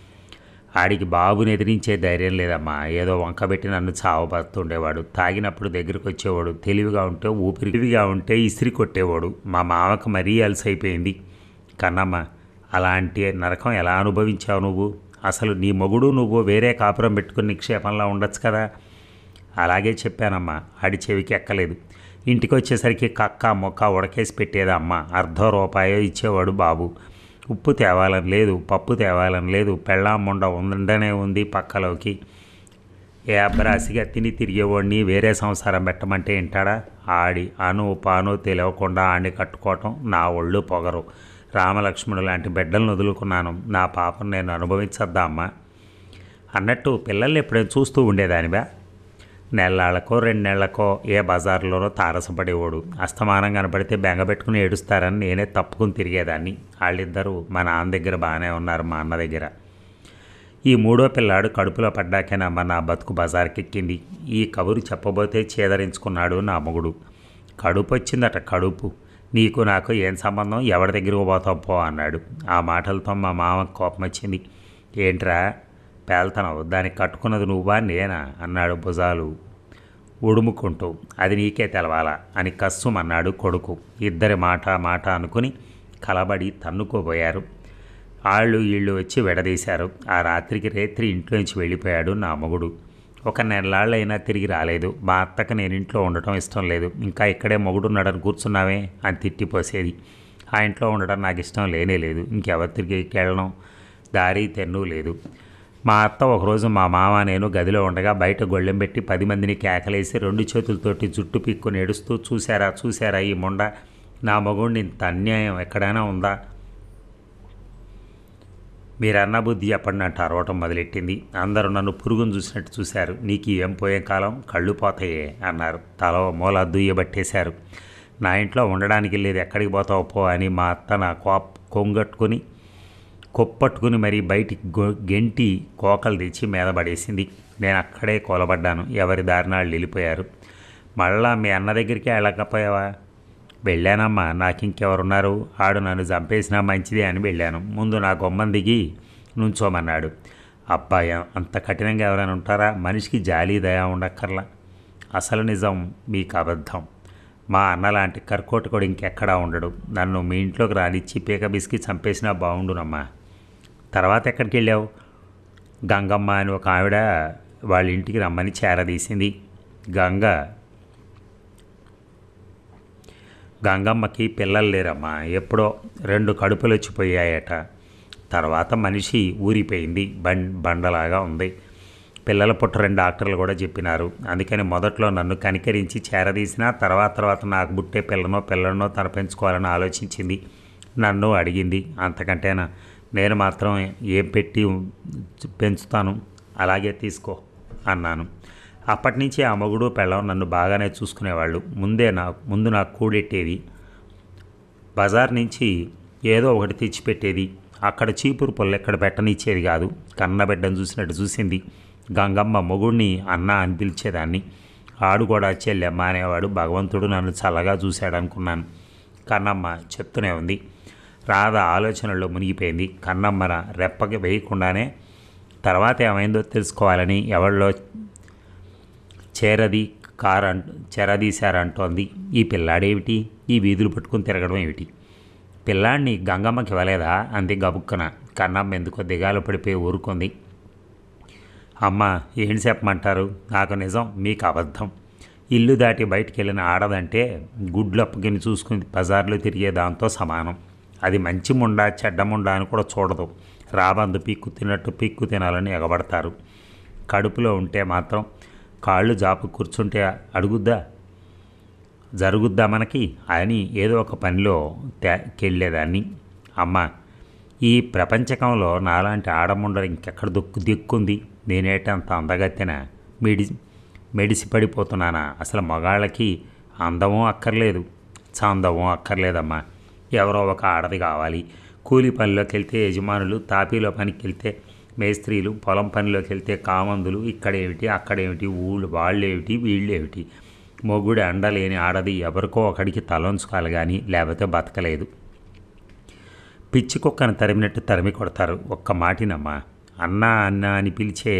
S1: ఆడికి బాబుని ఎదిరించే ధైర్యం లేదమ్మా ఏదో వంకబెట్టి నన్ను చావబడుతుండేవాడు తాగినప్పుడు దగ్గరికి వచ్చేవాడు తెలివిగా ఉంటే ఊపిరిగా ఉంటే ఇసిరి కొట్టేవాడు మా మామకు మరీ అలసైపోయింది కన్నమ్మ అలాంటి నరకం ఎలా అనుభవించావు నువ్వు అసలు నీ మొగుడు నువ్వు వేరే కాపురం పెట్టుకుని నిక్షేపంలో ఉండొచ్చు కదా అలాగే చెప్పానమ్మా ఆడి చెవికి ఎక్కలేదు ఇంటికి వచ్చేసరికి కక్క మొక్క ఉడకేసి పెట్టేది అమ్మ అర్ధ రూపాయో ఇచ్చేవాడు బాబు ఉప్పు తేవాలని లేదు పప్పు తేవాలని లేదు పెళ్ళాం ముండ ఉండనే ఉంది పక్కలోకి ఏ అబ్బరాసిగా తిని తిరిగేవాడిని వేరే సంసారం పెట్టమంటే వింటాడా ఆడి అను పాను తెలియకుండా ఆడిని కట్టుకోవటం నా ఒళ్ళు పొగరు రామలక్ష్మణుడు లాంటి బిడ్డలను వదులుకున్నాను నా పాపను నేను అనుభవించద్దా అమ్మా అన్నట్టు పిల్లల్ని ఎప్పుడైనా చూస్తూ ఉండేదానివా నెల్లాళ్ళకో రెండు నెలలకో ఏ బజార్లోనో తారసపడేవాడు అస్తమానం కనపడితే బెంగ పెట్టుకుని ఏడుస్తారని నేనే తప్పుకుని తిరిగేదాన్ని వాళ్ళిద్దరూ మా నాన్న దగ్గర బాగానే ఉన్నారు మా అన్న దగ్గర ఈ మూడో పిల్లాడు కడుపులో పడ్డాకేనమ్మ నా బతుకు బజార్కెక్కింది ఈ కబురు చెప్పబోతే చేదరించుకున్నాడు నా మొగుడు కడుపు వచ్చిందట కడుపు నీకు నాకు ఏం సంబంధం ఎవరి దగ్గరకు పోతావు పో అన్నాడు ఆ మాటలతో మా మామకు కోపం వచ్చింది ఏంట్రా పేల్తనవు దానికి కట్టుకున్నది నువ్వా నేనా అన్నాడు భుజాలు ఉడుముకుంటూ అది నీకే తెలవాలా అని కస్సుమన్నాడు కొడుకు ఇద్దరి మాట మాట అనుకుని కలబడి తన్నుకోబోయారు ఆళ్ళు వీళ్ళు వచ్చి విడదీశారు ఆ రాత్రికి రేత్రి ఇంట్లోంచి వెళ్ళిపోయాడు నా మొగుడు ఒక నెలలాళ్ళైనా తిరిగి రాలేదు మా అత్తకు నేను ఇంట్లో ఉండటం ఇష్టం లేదు ఇంకా ఇక్కడే మొగుడున్నాడని కూర్చున్నావే అని తిట్టిపోసేది ఆ ఇంట్లో ఉండడం నాకు ఇష్టం లేనే లేదు ఇంకెవరి తిరిగి వెళ్ళడం దారి తెన్ను లేదు మా అత్త ఒకరోజు మా మామ నేను గదిలో ఉండగా బయట గొళ్ళెం పెట్టి పది మందిని కేకలేసి రెండు చేతులతోటి జుట్టు పీక్కుని ఏడుస్తూ చూశారా చూశారా ఈ మొండ నా మగుడిని ఇంత అన్యాయం ఎక్కడైనా ఉందా మీరన్న బుద్ధి చెప్పండి అంటూ అరవటం మొదలెట్టింది అందరూ నన్ను పురుగును చూసినట్టు చూశారు నీకు ఏం పోయే కాలం కళ్ళు పోతాయే అన్నారు తల మూల దుయ్యబట్టేశారు నా ఇంట్లో ఉండడానికి లేదు ఎక్కడికి పోతావు పో అని మా అత్త నా కోప్ కొంగట్టుకుని కొప్పట్టుకుని మరి బయటికి గొ- గెంటి కోకలు తెచ్చి మీద పడేసింది నేను అక్కడే కొలబడ్డాను ఎవరి దారినాళ్ళు వెళ్ళిపోయారు మళ్ళా మీ అన్న దగ్గరికి వెళ్ళకపోయావా వెళ్ళానమ్మా నాకు ఇంకెవరున్నారు ఆడు నన్ను చంపేసినా మంచిదే అని వెళ్ళాను ముందు నా గొమ్మం దిగి నుంచోమన్నాడు అబ్బాయి అంత కఠినంగా ఎవరైనా ఉంటారా మనిషికి జాలి దయా ఉండక్కర్లా అసలు నిజం మీకు అబద్ధం మా అన్న లాంటి కర్కోటకుడు ఇంకెక్కడా ఉండడు నన్ను మీ ఇంట్లోకి రానిచ్చి పీక బిసికి చంపేసినా బాగుండునమ్మా తర్వాత ఎక్కడికి వెళ్ళావు గంగమ్మ అని ఒక ఆవిడ వాళ్ళ ఇంటికి రమ్మని చేరదీసింది గంగ గంగమ్మకి పిల్లలు లేరమ్మా ఎప్పుడో రెండు కడుపులు వచ్చిపోయాయట తర్వాత మనిషి ఊరిపోయింది బం బండలాగా ఉంది పిల్లల పుట్టరని డాక్టర్లు కూడా చెప్పినారు అందుకని మొదట్లో నన్ను కనికరించి చేరదీసిన తర్వాత తర్వాత నాకు పుట్టే పిల్లనో పిల్లనో తన పెంచుకోవాలని ఆలోచించింది నన్ను అడిగింది అంతకంటేనా నేను మాత్రం ఏం పెట్టి పెంచుతాను అలాగే తీసుకో అన్నాను అప్పటి నుంచి ఆ మొగుడు పెళ్ళం నన్ను బాగానే చూసుకునేవాళ్ళు ముందే నా ముందు నాకు కూడెట్టేది బజార్ నుంచి ఏదో ఒకటి తెచ్చిపెట్టేది అక్కడ చీపురు పొల్లు ఎక్కడ పెట్టనిచ్చేది కాదు కన్నబిడ్డను చూసినట్టు చూసింది గంగమ్మ మొగుడిని అన్న అని పిలిచేదాన్ని ఆడు కూడా చెల్లెమ్మ అనేవాడు భగవంతుడు నన్ను చల్లగా చూశాడు అనుకున్నాను కన్నమ్మ చెప్తూనే ఉంది రాధ ఆలోచనల్లో మునిగిపోయింది కన్నమ్మ రెప్పకి వేయకుండానే తర్వాత ఏమైందో తెలుసుకోవాలని ఎవరిలో చేరది కారు అంట చెరదీశారంటోంది ఈ పిల్లాడేమిటి ఈ వీధులు పట్టుకుని తిరగడం ఏమిటి పిల్లాడిని గంగమ్మకి ఇవ్వలేదా అంది గబుక్కన కన్నమ్మ ఎందుకో దిగాలు పడిపోయి ఊరుకుంది అమ్మ ఏం చెప్పమంటారు నాకు నిజం మీకు అబద్ధం ఇల్లు దాటి బయటికి వెళ్ళిన ఆడదంటే గుడ్లు అప్పగిని చూసుకుని బజార్లో తిరిగే దాంతో సమానం అది మంచి ముండా చెడ్డ ముండా అని కూడా చూడదు రాబందు పీక్కు తిన్నట్టు పీక్కు తినాలని ఎగబడతారు కడుపులో ఉంటే మాత్రం కాళ్ళు జాపు కూర్చుంటే అడుగుద్దా జరుగుద్దా మనకి అని ఏదో ఒక పనిలో కెళ్ళేదాన్ని అమ్మ ఈ ప్రపంచకంలో నాలాంటి ఆడముండరు ఇంకెక్కడ దుక్కు దిక్కుంది నేనేటంత అందగత్తెన మెడి మెడిసి పడిపోతున్నానా అసలు మగాళ్ళకి అందము అక్కర్లేదు చందము అక్కర్లేదమ్మా ఎవరో ఒక ఆడది కావాలి కూలి పనిలోకి వెళ్తే యజమానులు తాపీలో పనికి వెళ్తే మేస్త్రీలు పొలం పనిలోకి వెళ్తే కామందులు ఇక్కడేమిటి అక్కడేమిటి ఊళ్ళు వాళ్ళేమిటి వీళ్ళేమిటి మొగుడు అండలేని ఆడది ఎవరికో ఒకడికి తలంచుకోవాలి కానీ లేకపోతే బతకలేదు పిచ్చి కుక్కను తరిమినట్టు తరిమి కొడతారు ఒక్క మాటినమ్మా అన్న అన్న అని పిలిచే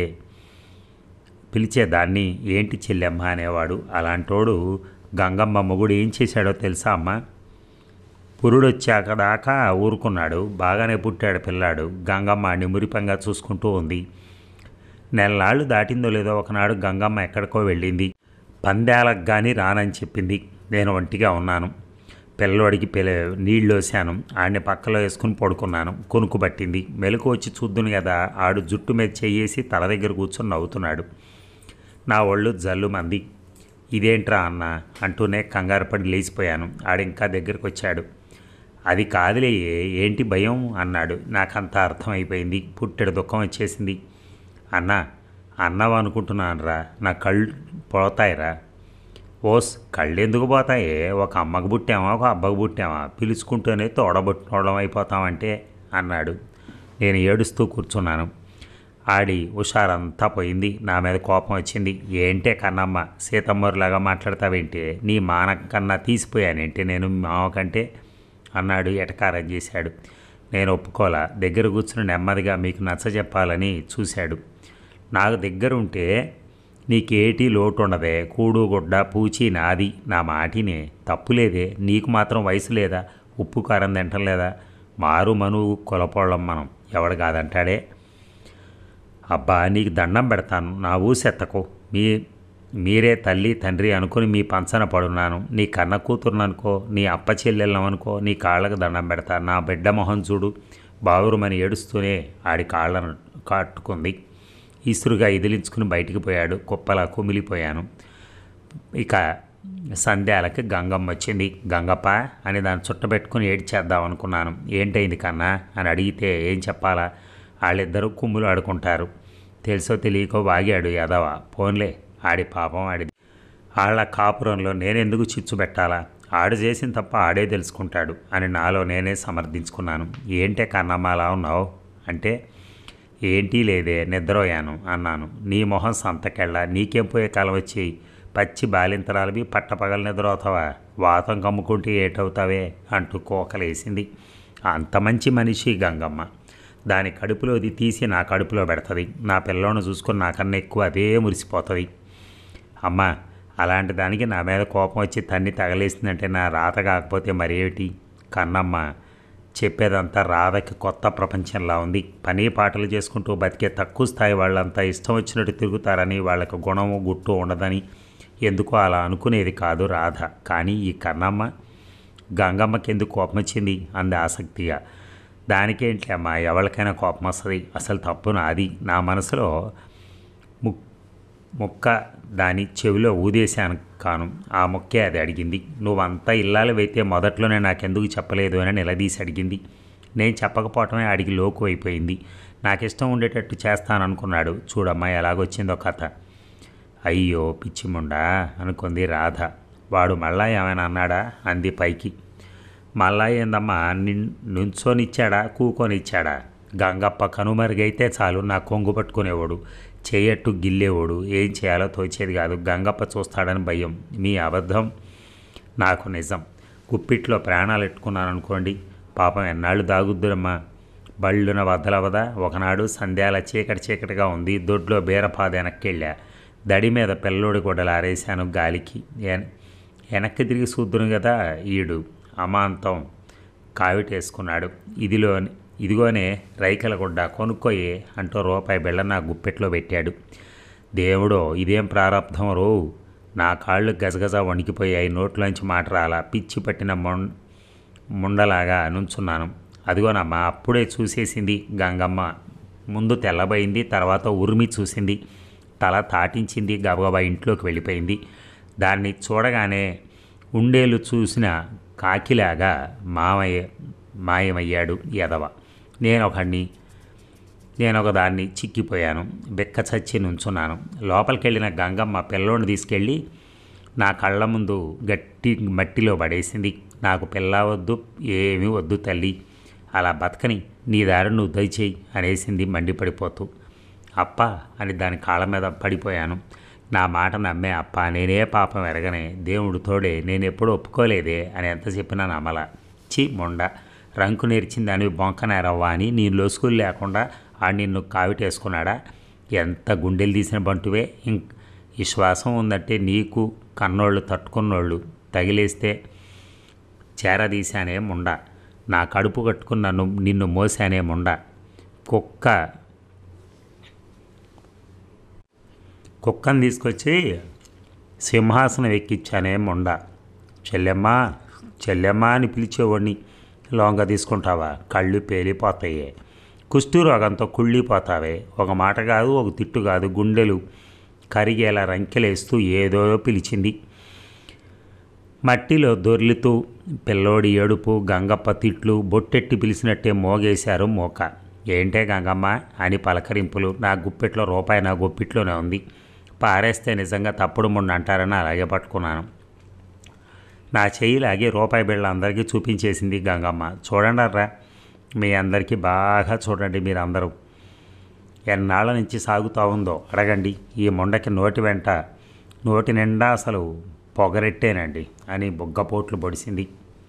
S1: పిలిచే దాన్ని ఏంటి చెల్లెమ్మ అనేవాడు అలాంటోడు గంగమ్మ మొగుడు ఏం చేశాడో తెలుసా అమ్మ పురుడొచ్చాక దాకా ఊరుకున్నాడు బాగానే పుట్టాడు పిల్లాడు గంగమ్మ నిమురిపంగా చూసుకుంటూ ఉంది నెలనాళ్ళు దాటిందో లేదో ఒకనాడు గంగమ్మ ఎక్కడికో వెళ్ళింది పందేలకు కానీ రానని చెప్పింది నేను ఒంటిగా ఉన్నాను పిల్లవాడికి పిల్ల నీళ్ళు వేసాను ఆడిని పక్కలో వేసుకుని పడుకున్నాను కొనుక్కు పట్టింది మెలకు వచ్చి చూద్దును కదా ఆడు జుట్టు మీద చెయ్యేసి తల దగ్గర కూర్చొని నవ్వుతున్నాడు నా ఒళ్ళు జల్లు మంది ఇదేంట్రా అన్న అంటూనే కంగారు పడి లేచిపోయాను ఆడింకా దగ్గరికి వచ్చాడు అది కాదులే ఏంటి భయం అన్నాడు నాకంతా అర్థమైపోయింది పుట్టెడు దుఃఖం వచ్చేసింది అన్న అన్నావు అనుకుంటున్నానురా నా కళ్ళు పోతాయిరా ఓస్ కళ్ళు ఎందుకు పోతాయి ఒక అమ్మకు పుట్టామా ఒక అబ్బకు పుట్టామా పిలుచుకుంటూనే తోడబుట్టుకోవడం అయిపోతామంటే అన్నాడు నేను ఏడుస్తూ కూర్చున్నాను ఆడి హుషారంతా పోయింది నా మీద కోపం వచ్చింది ఏంటే కన్నమ్మ సీతమ్మలాగా మాట్లాడతావేంటి నీ మాన కన్నా తీసిపోయానేంటి నేను మావ కంటే అన్నాడు ఎటకారం చేశాడు నేను ఒప్పుకోలా దగ్గర కూర్చుని నెమ్మదిగా మీకు నచ్చ చెప్పాలని చూశాడు నాకు దగ్గర ఉంటే నీకేటి లోటు ఉండదే కూడు గుడ్డ పూచి నాది నా మాటినే తప్పులేదే నీకు మాత్రం వయసు లేదా ఉప్పు కారం తింటం లేదా మారు మనువు కొలపోళ్ళం మనం ఎవడు కాదంటాడే అబ్బా నీకు దండం పెడతాను నా ఊసెత్తకు మీ మీరే తల్లి తండ్రి అనుకుని మీ పంచన పడున్నాను నీ కన్న కూతురుననుకో నీ అప్ప చెల్లెళ్ళమనుకో నీ కాళ్ళకు దండం పెడతా నా బిడ్డ మొహం చూడు బావురుమని ఏడుస్తూనే ఆడి కాళ్ళను కట్టుకుంది ఈసురుగా ఇదిలించుకుని బయటికి పోయాడు కుప్పలా కుమిలిపోయాను ఇక సంధ్యాలకి గంగమ్మ వచ్చింది గంగప్ప అని దాన్ని చుట్టబెట్టుకుని ఏడ్చేద్దాం అనుకున్నాను ఏంటైంది కన్నా అని అడిగితే ఏం చెప్పాలా వాళ్ళిద్దరూ కుమ్ములు ఆడుకుంటారు తెలుసో తెలియకో వాగాడు యదవ పోన్లే ఆడి పాపం ఆడిది వాళ్ళ కాపురంలో నేనెందుకు చిచ్చు పెట్టాలా ఆడు చేసిన తప్ప ఆడే తెలుసుకుంటాడు అని నాలో నేనే సమర్థించుకున్నాను ఏంటే కన్నమ్మ అలా ఉన్నావు అంటే ఏంటి లేదే నిద్రపోయాను అన్నాను నీ మొహం సంతకెళ్ళ నీకేం పోయే కాలం వచ్చి పచ్చి బాలింతరాలవి పట్టపగల నిద్రవుతావా వాతం కమ్ముకుంటే ఏటవుతావే అంటూ కోకలేసింది అంత మంచి మనిషి గంగమ్మ దాని కడుపులోది తీసి నా కడుపులో పెడుతుంది నా పిల్లోని చూసుకొని నాకన్నా ఎక్కువ అదే మురిసిపోతుంది అమ్మ అలాంటి దానికి నా మీద కోపం వచ్చి తన్ని తగలేసిందంటే నా రాత కాకపోతే మరేమిటి కన్నమ్మ చెప్పేదంతా రాధకి కొత్త ప్రపంచంలా ఉంది పని పాటలు చేసుకుంటూ బతికే తక్కువ స్థాయి వాళ్ళంతా ఇష్టం వచ్చినట్టు తిరుగుతారని వాళ్ళకి గుణము గుట్టు ఉండదని ఎందుకో అలా అనుకునేది కాదు రాధ కానీ ఈ కన్నమ్మ గంగమ్మకి ఎందుకు కోపం వచ్చింది అంది ఆసక్తిగా దానికేంటి అమ్మా ఎవరికైనా కోపం వస్తుంది అసలు తప్పు నాది నా మనసులో ముక్ ముక్క దాని చెవిలో ఊదేశాను కాను ఆ మొక్కే అది అడిగింది నువ్వంతా ఇల్లాలవైతే మొదట్లోనే నాకెందుకు చెప్పలేదు అని నిలదీసి అడిగింది నేను చెప్పకపోవటమే అడిగి లోకు అయిపోయింది నాకు ఇష్టం ఉండేటట్టు చేస్తాననుకున్నాడు చూడమ్మా ఎలాగొచ్చిందో కథ అయ్యో పిచ్చిముండా అనుకుంది రాధ వాడు మళ్ళా ఏమైనా అన్నాడా అంది పైకి మళ్ళా ఏందమ్మా నిన్ నుంచోనిచ్చాడా కూకొనిచ్చాడా గంగప్ప కనుమరుగైతే చాలు నా కొంగు పట్టుకునేవాడు చేయట్టు గిల్లేవాడు ఏం చేయాలో తోచేది కాదు గంగప్ప చూస్తాడని భయం మీ అబద్ధం నాకు నిజం కుప్పిట్లో ప్రాణాలు ఎట్టుకున్నాను అనుకోండి పాపం ఎన్నాళ్ళు దాగుద్దురమ్మా బళ్ళున వదలవదా ఒకనాడు సంధ్యాల చీకటి చీకటిగా ఉంది దొడ్లో బీరపాద వెనక్కెళ్ళా దడి మీద పిల్లోడి గొడ్డలు ఆరేశాను గాలికి ఎన్- వెనక్కి తిరిగి చూద్దును కదా ఈడు అమాంతం కావిటేసుకున్నాడు ఇదిలో ఇదిగోనే రైకల గుడ్డ కొనుక్కోయే అంటూ రూపాయి బిళ్ళ నా గుప్పెట్లో పెట్టాడు దేవుడో ఇదేం ప్రారంధం రో నా కాళ్ళు గజగజ వణికిపోయాయి నోట్లోంచి మాట రాలా పిచ్చి పట్టిన మొం ముండలాగా నుంచున్నాను అదిగోనమ్మా అప్పుడే చూసేసింది గంగమ్మ ముందు తెల్లబోయింది తర్వాత ఉరిమి చూసింది తల తాటించింది గబగబా ఇంట్లోకి వెళ్ళిపోయింది దాన్ని చూడగానే ఉండేలు చూసిన కాకిలాగా మామయ్య మాయమయ్యాడు ఎదవ నేను ఒకడిని నేను ఒక దాన్ని చిక్కిపోయాను బెక్క చచ్చి నుంచున్నాను లోపలికి వెళ్ళిన గంగమ్మ పిల్లోని తీసుకెళ్ళి నా కళ్ళ ముందు గట్టి మట్టిలో పడేసింది నాకు పిల్ల వద్దు ఏమీ వద్దు తల్లి అలా బతకని నీ దారి నువ్వు దయచేయి అనేసింది మండిపడిపోతూ అప్ప అని దాని కాళ్ళ మీద పడిపోయాను నా మాట నమ్మే అప్ప నేనే పాపం ఎరగనే దేవుడు తోడే నేను ఎప్పుడు ఒప్పుకోలేదే అని ఎంత చెప్పినా నమ్మల చి మొండ రంకు నేర్చింది అని బొంకనేరవ్వా అని నీ లొసుగులు లేకుండా ఆ నిన్ను కావిటేసుకున్నాడా ఎంత గుండెలు తీసిన బంటువే ఇంక్ విశ్వాసం ఉందంటే నీకు కన్నోళ్ళు తట్టుకున్నోళ్ళు తగిలేస్తే చేరదీశానే ముండ నా కడుపు కట్టుకున్న నన్ను నిన్ను మోసానే ముండ కుక్క కుక్కను తీసుకొచ్చి సింహాసనం ఎక్కించానే ముండ చెల్లెమ్మ చెల్లెమ్మ అని పిలిచేవాడిని లోంగ తీసుకుంటావా కళ్ళు పేలిపోతాయే కుష్టు రోగంతో కుళ్ళిపోతావే ఒక మాట కాదు ఒక తిట్టు కాదు గుండెలు కరిగేలా రంకెలేస్తూ ఏదో పిలిచింది మట్టిలో దొర్లుతూ పిల్లోడి ఏడుపు గంగప్ప తిట్లు బొట్టెట్టి పిలిచినట్టే మోగేశారు మోక ఏంటే గంగమ్మ అని పలకరింపులు నా గుప్పెట్లో రూపాయి నా గుప్పిట్లోనే ఉంది పారేస్తే నిజంగా తప్పుడు మొన్న అంటారని అలాగే పట్టుకున్నాను నా చెయ్యి లాగి రూపాయి బిళ్ళ అందరికీ చూపించేసింది గంగమ్మ చూడండి రా మీ అందరికీ బాగా చూడండి మీరు అందరూ ఎన్నాళ్ళ నుంచి సాగుతూ ఉందో అడగండి ఈ మొండకి నోటి వెంట నోటి నిండా అసలు పొగరెట్టేనండి అని బుగ్గపోట్లు పొడిసింది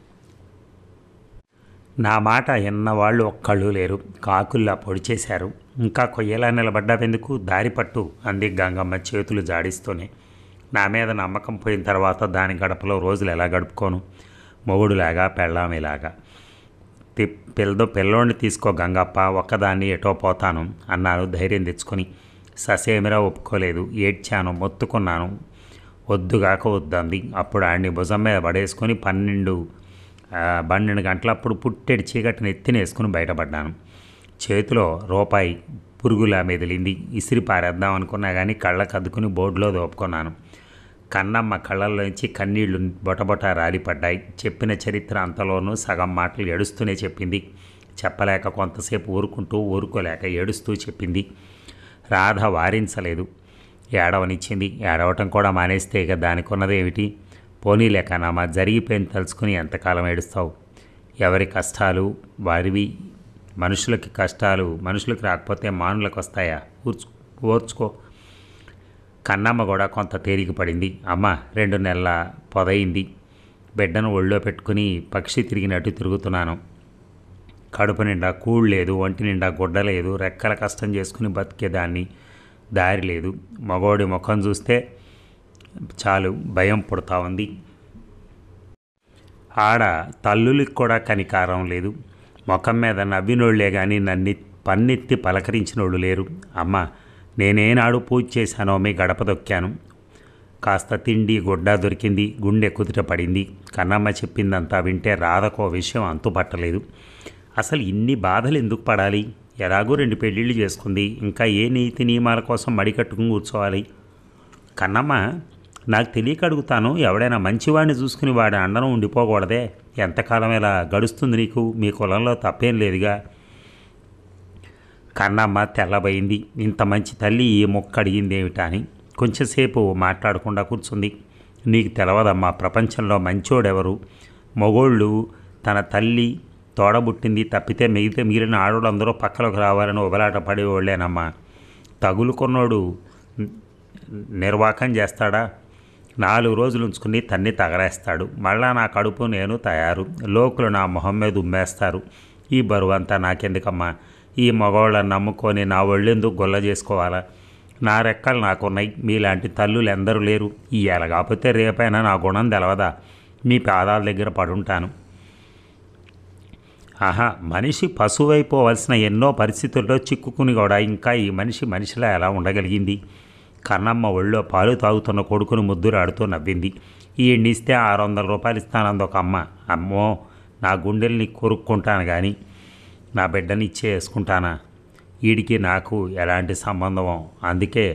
S1: నా మాట ఎన్నవాళ్ళు ఒక్కళ్ళు లేరు కాకుల్లా పొడిచేశారు ఇంకా కొయ్యలా నిలబడ్డావెందుకు దారి పట్టు అంది గంగమ్మ చేతులు జాడిస్తూనే నా మీద నమ్మకం పోయిన తర్వాత దాని గడపలో రోజులు ఎలా గడుపుకోను మొగుడులాగా పెళ్ళామిలాగా తి పిల్లదో పిల్లోడిని తీసుకో గంగప్ప ఒక్కదాన్ని ఎటో పోతాను అన్నాను ధైర్యం తెచ్చుకొని ససేమిరా ఒప్పుకోలేదు ఏడ్చాను మొత్తుకున్నాను వద్దుగాక వద్దంది అప్పుడు ఆడిని భుజం మీద పడేసుకొని పన్నెండు ఆ, పన్నెండు గంటలప్పుడు పుట్టెడి చీకటిని ఎత్తినేసుకుని బయటపడ్డాను చేతిలో రూపాయి పురుగులా మెదిలింది ఇసిరి పారేద్దాం అనుకున్నా కానీ కళ్ళకు అద్దుకుని బోర్డులో దోపుకున్నాను కన్నమ్మ కళ్ళల్లోంచి కన్నీళ్లు బొటబొట రాలిపడ్డాయి చెప్పిన చరిత్ర అంతలోనూ సగం మాటలు ఏడుస్తూనే చెప్పింది చెప్పలేక కొంతసేపు ఊరుకుంటూ ఊరుకోలేక ఏడుస్తూ చెప్పింది రాధ వారించలేదు ఏడవనిచ్చింది ఏడవటం కూడా మానేస్తే ఇక దానికి ఉన్నదేమిటి పోనీలేక నామా జరిగిపోయిన తలుచుకుని ఎంతకాలం ఏడుస్తావు ఎవరి కష్టాలు వారివి మనుషులకి కష్టాలు మనుషులకు రాకపోతే మానులకు వస్తాయా ఊర్చు ఓర్చుకో కన్నమ్మ కూడా కొంత తేలిక పడింది అమ్మ రెండు నెలల పొదయింది బిడ్డను ఒళ్ళో పెట్టుకుని పక్షి తిరిగినట్టు తిరుగుతున్నాను కడుపు నిండా కూడు లేదు ఒంటి నిండా గుడ్డ లేదు రెక్కల కష్టం చేసుకుని బతికేదాన్ని దారి లేదు మగోడి ముఖం చూస్తే చాలు భయం పుడతా ఉంది ఆడ తల్లులకి కూడా కనికారం లేదు ముఖం మీద నవ్వినోళ్లే కానీ నన్ను పన్నెత్తి పలకరించినోళ్ళు లేరు అమ్మ నేనేనాడు పూజ చేశానో మీ గడప దొక్కాను కాస్త తిండి గుడ్డ దొరికింది గుండె కుదుట పడింది కన్నమ్మ చెప్పిందంతా వింటే రాధకో విషయం అంతుపట్టలేదు అసలు ఇన్ని బాధలు ఎందుకు పడాలి ఎలాగో రెండు పెళ్ళిళ్ళు చేసుకుంది ఇంకా ఏ నీతి నియమాల కోసం మడికట్టుకుని కూర్చోవాలి కన్నమ్మ నాకు తెలియక అడుగుతాను ఎవడైనా మంచివాడిని చూసుకుని వాడి అండనం ఉండిపోకూడదే ఎంతకాలం ఇలా గడుస్తుంది నీకు మీ కులంలో తప్పేం లేదుగా కన్నమ్మ తెల్లబోయింది ఇంత మంచి తల్లి ఈ మొక్క అడిగింది ఏమిటా అని కొంచెంసేపు మాట్లాడకుండా కూర్చుంది నీకు తెలవదమ్మా ప్రపంచంలో మంచోడెవరు మగోళ్ళు తన తల్లి తోడబుట్టింది తప్పితే మిగితే మిగిలిన ఆడవాళ్ళందరూ పక్కలోకి రావాలని ఉబలాట పడేవాళ్ళేనమ్మా తగులుకున్నోడు నిర్వాకం చేస్తాడా నాలుగు రోజులు ఉంచుకుని తన్ని తగలేస్తాడు మళ్ళా నా కడుపు నేను తయారు లోకులు నా మొహం మీద ఉమ్మేస్తారు ఈ బరువంతా నాకెందుకమ్మా ఈ మగవాళ్ళని నమ్ముకొని నా ఒళ్ళెందుకు గొల్ల చేసుకోవాలా నా రెక్కలు నాకున్నాయి మీలాంటి తల్లులు ఎందరూ లేరు ఈ ఎలాగాపోతే రేపైనా నా గుణం తెలవదా మీ పాదాల దగ్గర పడుంటాను ఆహా మనిషి పశువైపోవలసిన ఎన్నో పరిస్థితుల్లో చిక్కుకుని కూడా ఇంకా ఈ మనిషి మనిషిలా ఎలా ఉండగలిగింది కన్నమ్మ ఒళ్ళో పాలు తాగుతున్న కొడుకును ముద్దురాడుతూ నవ్వింది ఈయన్నిస్తే ఆరు వందల రూపాయలు ఇస్తానంది ఒక అమ్మ అమ్మో నా గుండెల్ని కొరుక్కుంటాను కానీ నా బిడ్డని ఇచ్చేసుకుంటానా వీడికి నాకు ఎలాంటి సంబంధం అందుకే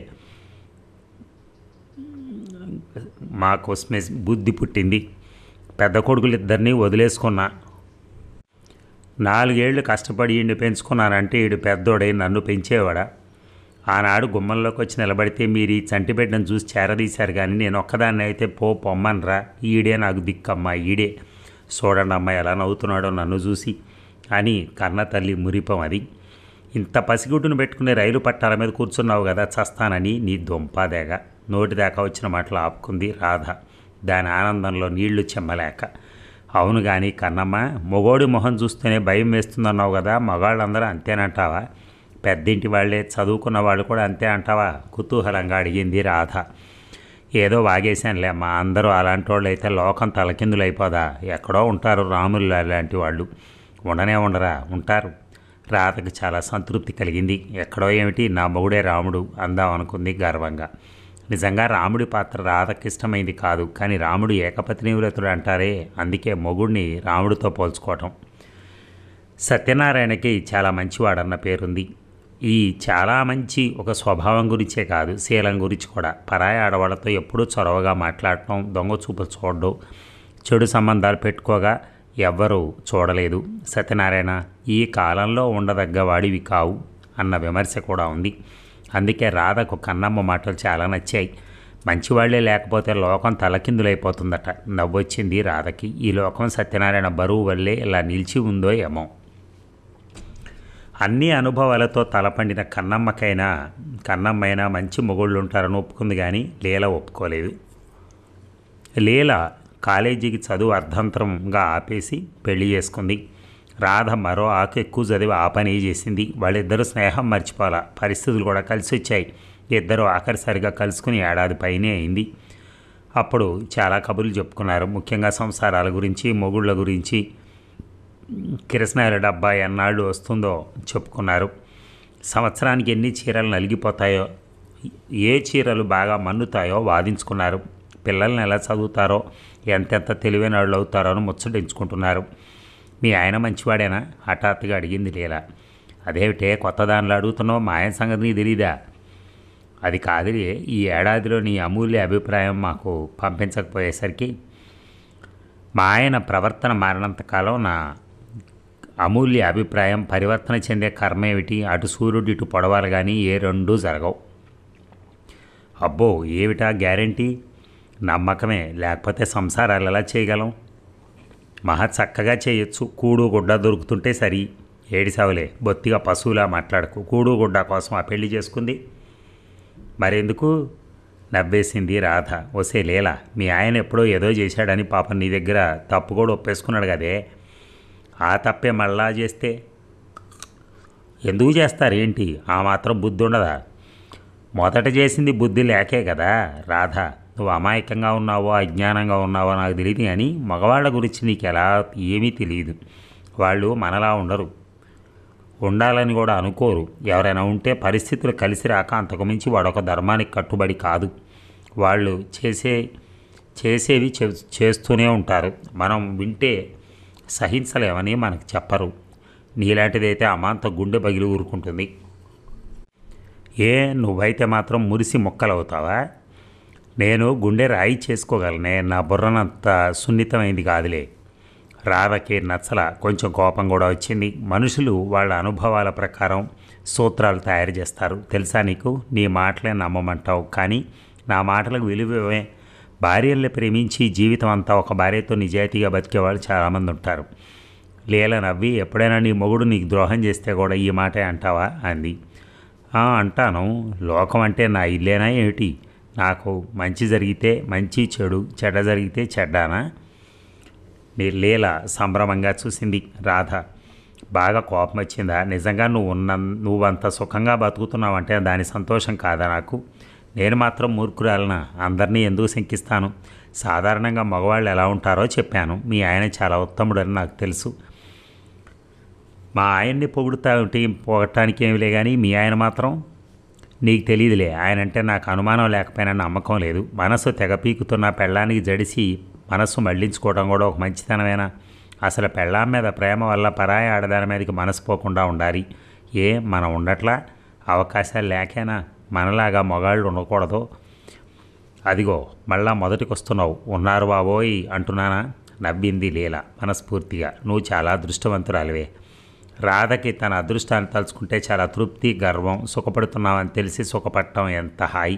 S1: మా కోసమే బుద్ధి పుట్టింది పెద్ద కొడుకులు ఇద్దరిని వదిలేసుకున్నా నాలుగేళ్లు కష్టపడి ఈయన్ని పెంచుకున్నానంటే ఈడు పెద్దోడై నన్ను పెంచేవాడా ఆనాడు గుమ్మంలోకి వచ్చి నిలబడితే మీరు ఈ చంటి బిడ్డను చూసి చేరదీశారు కానీ నేను ఒక్కదాన్ని అయితే పో పొమ్మనరా ఈడే నాకు దిక్కమ్మా ఈడే చూడండి అమ్మ ఎలా నవ్వుతున్నాడో నన్ను చూసి అని కన్న తల్లి మురిపం అది ఇంత పసిగుడ్డును పెట్టుకునే రైలు పట్టాల మీద కూర్చున్నావు కదా చస్తానని నీ దొంపాదేగా నోటి దాకా వచ్చిన మాటలు ఆపుకుంది రాధ దాని ఆనందంలో నీళ్లు చెమ్మలేక అవును కానీ కన్నమ్మ మొగోడి మొహం చూస్తేనే భయం వేస్తుందన్నావు కదా మగాళ్ళందరూ అంతేనంటావా పెద్దింటి వాళ్ళే చదువుకున్న వాళ్ళు కూడా అంతే అంటావా కుతూహలంగా అడిగింది రాధ ఏదో వాగేశానులే అమ్మా అందరూ అలాంటి వాళ్ళు అయితే లోకం తలకిందులు అయిపోదా ఎక్కడో ఉంటారు రాములు లాంటి వాళ్ళు ఉండనే ఉండరా ఉంటారు రాధకు చాలా సంతృప్తి కలిగింది ఎక్కడో ఏమిటి నా మొగుడే రాముడు అందాం అనుకుంది గర్వంగా నిజంగా రాముడి పాత్ర రాధకి ఇష్టమైంది కాదు కానీ రాముడు ఏకపత్ని వ్రతుడు అంటారే అందుకే మొగుడిని రాముడితో పోల్చుకోవటం సత్యనారాయణకి చాలా మంచివాడన్న పేరుంది ఈ చాలా మంచి ఒక స్వభావం గురించే కాదు శీలం గురించి కూడా పరాయి ఆడవాళ్ళతో ఎప్పుడూ చొరవగా మాట్లాడటం దొంగ చూపులు చూడడం చెడు సంబంధాలు పెట్టుకోగా ఎవ్వరూ చూడలేదు సత్యనారాయణ ఈ కాలంలో ఉండదగ్గ వాడివి కావు అన్న విమర్శ కూడా ఉంది అందుకే రాధకు కన్నమ్మ మాటలు చాలా నచ్చాయి మంచివాళ్లే లేకపోతే లోకం తలకిందులైపోతుందట నవ్వొచ్చింది రాధకి ఈ లోకం సత్యనారాయణ బరువు వల్లే ఇలా నిలిచి ఉందో ఏమో అన్ని అనుభవాలతో తలపండిన కన్నమ్మకైనా కన్నమ్మైనా మంచి మొగుళ్ళు ఉంటారని ఒప్పుకుంది కానీ లీల ఒప్పుకోలేదు లీల కాలేజీకి చదువు అర్ధంతరంగా ఆపేసి పెళ్లి చేసుకుంది రాధ మరో ఆకు ఎక్కువ చదివి ఆ పని చేసింది వాళ్ళిద్దరూ స్నేహం మర్చిపోవాలా పరిస్థితులు కూడా కలిసి వచ్చాయి ఇద్దరు ఆఖరిసరిగా కలుసుకుని ఏడాది పైనే అయింది అప్పుడు చాలా కబుర్లు చెప్పుకున్నారు ముఖ్యంగా సంసారాల గురించి మొగుళ్ళ గురించి కిరసనాయల డబ్బా ఎన్నాళ్ళు వస్తుందో చెప్పుకున్నారు సంవత్సరానికి ఎన్ని చీరలు నలిగిపోతాయో ఏ చీరలు బాగా మన్నుతాయో వాదించుకున్నారు పిల్లల్ని ఎలా చదువుతారో ఎంతెంత తెలివైన వాళ్ళు అవుతారో అని ముచ్చటించుకుంటున్నారు మీ ఆయన మంచివాడేనా హఠాత్తుగా అడిగింది లీల అదేమిటే కొత్త దానిలో అడుగుతున్నావు మా ఆయన సంగతి నీకు తెలీదా అది కాదులే ఈ ఏడాదిలో నీ అమూల్య అభిప్రాయం మాకు పంపించకపోయేసరికి మా ఆయన ప్రవర్తన మారినంత కాలం నా అమూల్య అభిప్రాయం పరివర్తన చెందే కర్మ ఏమిటి అటు సూర్యుడు ఇటు పొడవాలి కానీ ఏ రెండూ జరగవు అబ్బో ఏమిటా గ్యారంటీ నమ్మకమే లేకపోతే సంసారాలు ఎలా చేయగలం మహా చక్కగా చేయొచ్చు కూడు గుడ్డ దొరుకుతుంటే సరి ఏడిసావులే బొత్తిగా పశువులా మాట్లాడకు కూడు గుడ్డ కోసం ఆ పెళ్లి చేసుకుంది మరెందుకు నవ్వేసింది రాధ వసే లేలా మీ ఆయన ఎప్పుడో ఏదో చేశాడని పాపం నీ దగ్గర తప్పు కూడా ఒప్పేసుకున్నాడు కదే ఆ తప్పే మళ్ళా చేస్తే ఎందుకు చేస్తారేంటి ఆ మాత్రం బుద్ధి ఉండదా మొదట చేసింది బుద్ధి లేకే కదా రాధ నువ్వు అమాయకంగా ఉన్నావో అజ్ఞానంగా ఉన్నావో నాకు తెలియదు కానీ మగవాళ్ళ గురించి నీకు ఎలా ఏమీ తెలియదు వాళ్ళు మనలా ఉండరు ఉండాలని కూడా అనుకోరు ఎవరైనా ఉంటే పరిస్థితులు కలిసి రాక అంతకుమించి వాడొక ధర్మానికి కట్టుబడి కాదు వాళ్ళు చేసే చేసేవి చే- చేస్తూనే ఉంటారు మనం వింటే సహించలేమని మనకు చెప్పరు నీలాంటిదైతే అమాంత గుండె పగిలి ఊరుకుంటుంది ఏ నువ్వైతే మాత్రం మురిసి మొక్కలవుతావా నేను గుండె రాయి చేసుకోగలనే నా బుర్రనంత సున్నితమైంది కాదులే రాధకి నచ్చల కొంచెం కోపం కూడా వచ్చింది మనుషులు వాళ్ళ అనుభవాల ప్రకారం సూత్రాలు తయారు చేస్తారు తెలుసా నీకు నీ మాటలే నమ్మమంటావు కానీ నా మాటలకు విలువే భార్యల్ని ప్రేమించి జీవితం అంతా ఒక భార్యతో నిజాయితీగా బతికేవాళ్ళు చాలామంది ఉంటారు లీల నవ్వి ఎప్పుడైనా నీ మొగుడు నీకు ద్రోహం చేస్తే కూడా ఈ మాటే అంటావా అంది "ఆ, అంటాను లోకం అంటే నా ఇల్లేనా ఏమిటి నాకు మంచి జరిగితే మంచి చెడు చెడ్డ జరిగితే చెడ్డానా నీ లీల సంభ్రమంగా చూసింది రాధ బాగా కోపం వచ్చిందా నిజంగా నువ్వు ఉన్న నువ్వంత సుఖంగా బతుకుతున్నావంటే దాని సంతోషం కాదా నాకు నేను మాత్రం మూర్ఖురాలన అందరినీ ఎందుకు శంకిస్తాను సాధారణంగా మగవాళ్ళు ఎలా ఉంటారో చెప్పాను మీ ఆయన చాలా ఉత్తముడని నాకు తెలుసు మా ఆయన్ని పొగుడుతా ఉంటే పొగటానికి ఏమిలే కానీ మీ ఆయన మాత్రం నీకు తెలియదులే ఆయన అంటే నాకు అనుమానం లేకపోయినా నమ్మకం లేదు మనసు తెగ పీకుతున్న పెళ్ళానికి జడిసి మనస్సు మళ్లించుకోవడం కూడా ఒక మంచితనమేనా అసలు పెళ్ళాం మీద ప్రేమ వల్ల పరాయి ఆడదాని మీదకి మనసు పోకుండా ఉండాలి ఏ మనం ఉండట్లా అవకాశాలు లేకేనా మనలాగా మగాళ్ళు ఉండకూడదు అదిగో మళ్ళా మొదటికి వస్తున్నావు ఉన్నారు బాబోయ్ అంటున్నానా నవ్వింది లీల మనస్ఫూర్తిగా నువ్వు చాలా అదృష్టవంతురాలివే రాధకి తన అదృష్టాన్ని తలుచుకుంటే చాలా తృప్తి గర్వం సుఖపడుతున్నావని తెలిసి సుఖపడటం ఎంత హాయి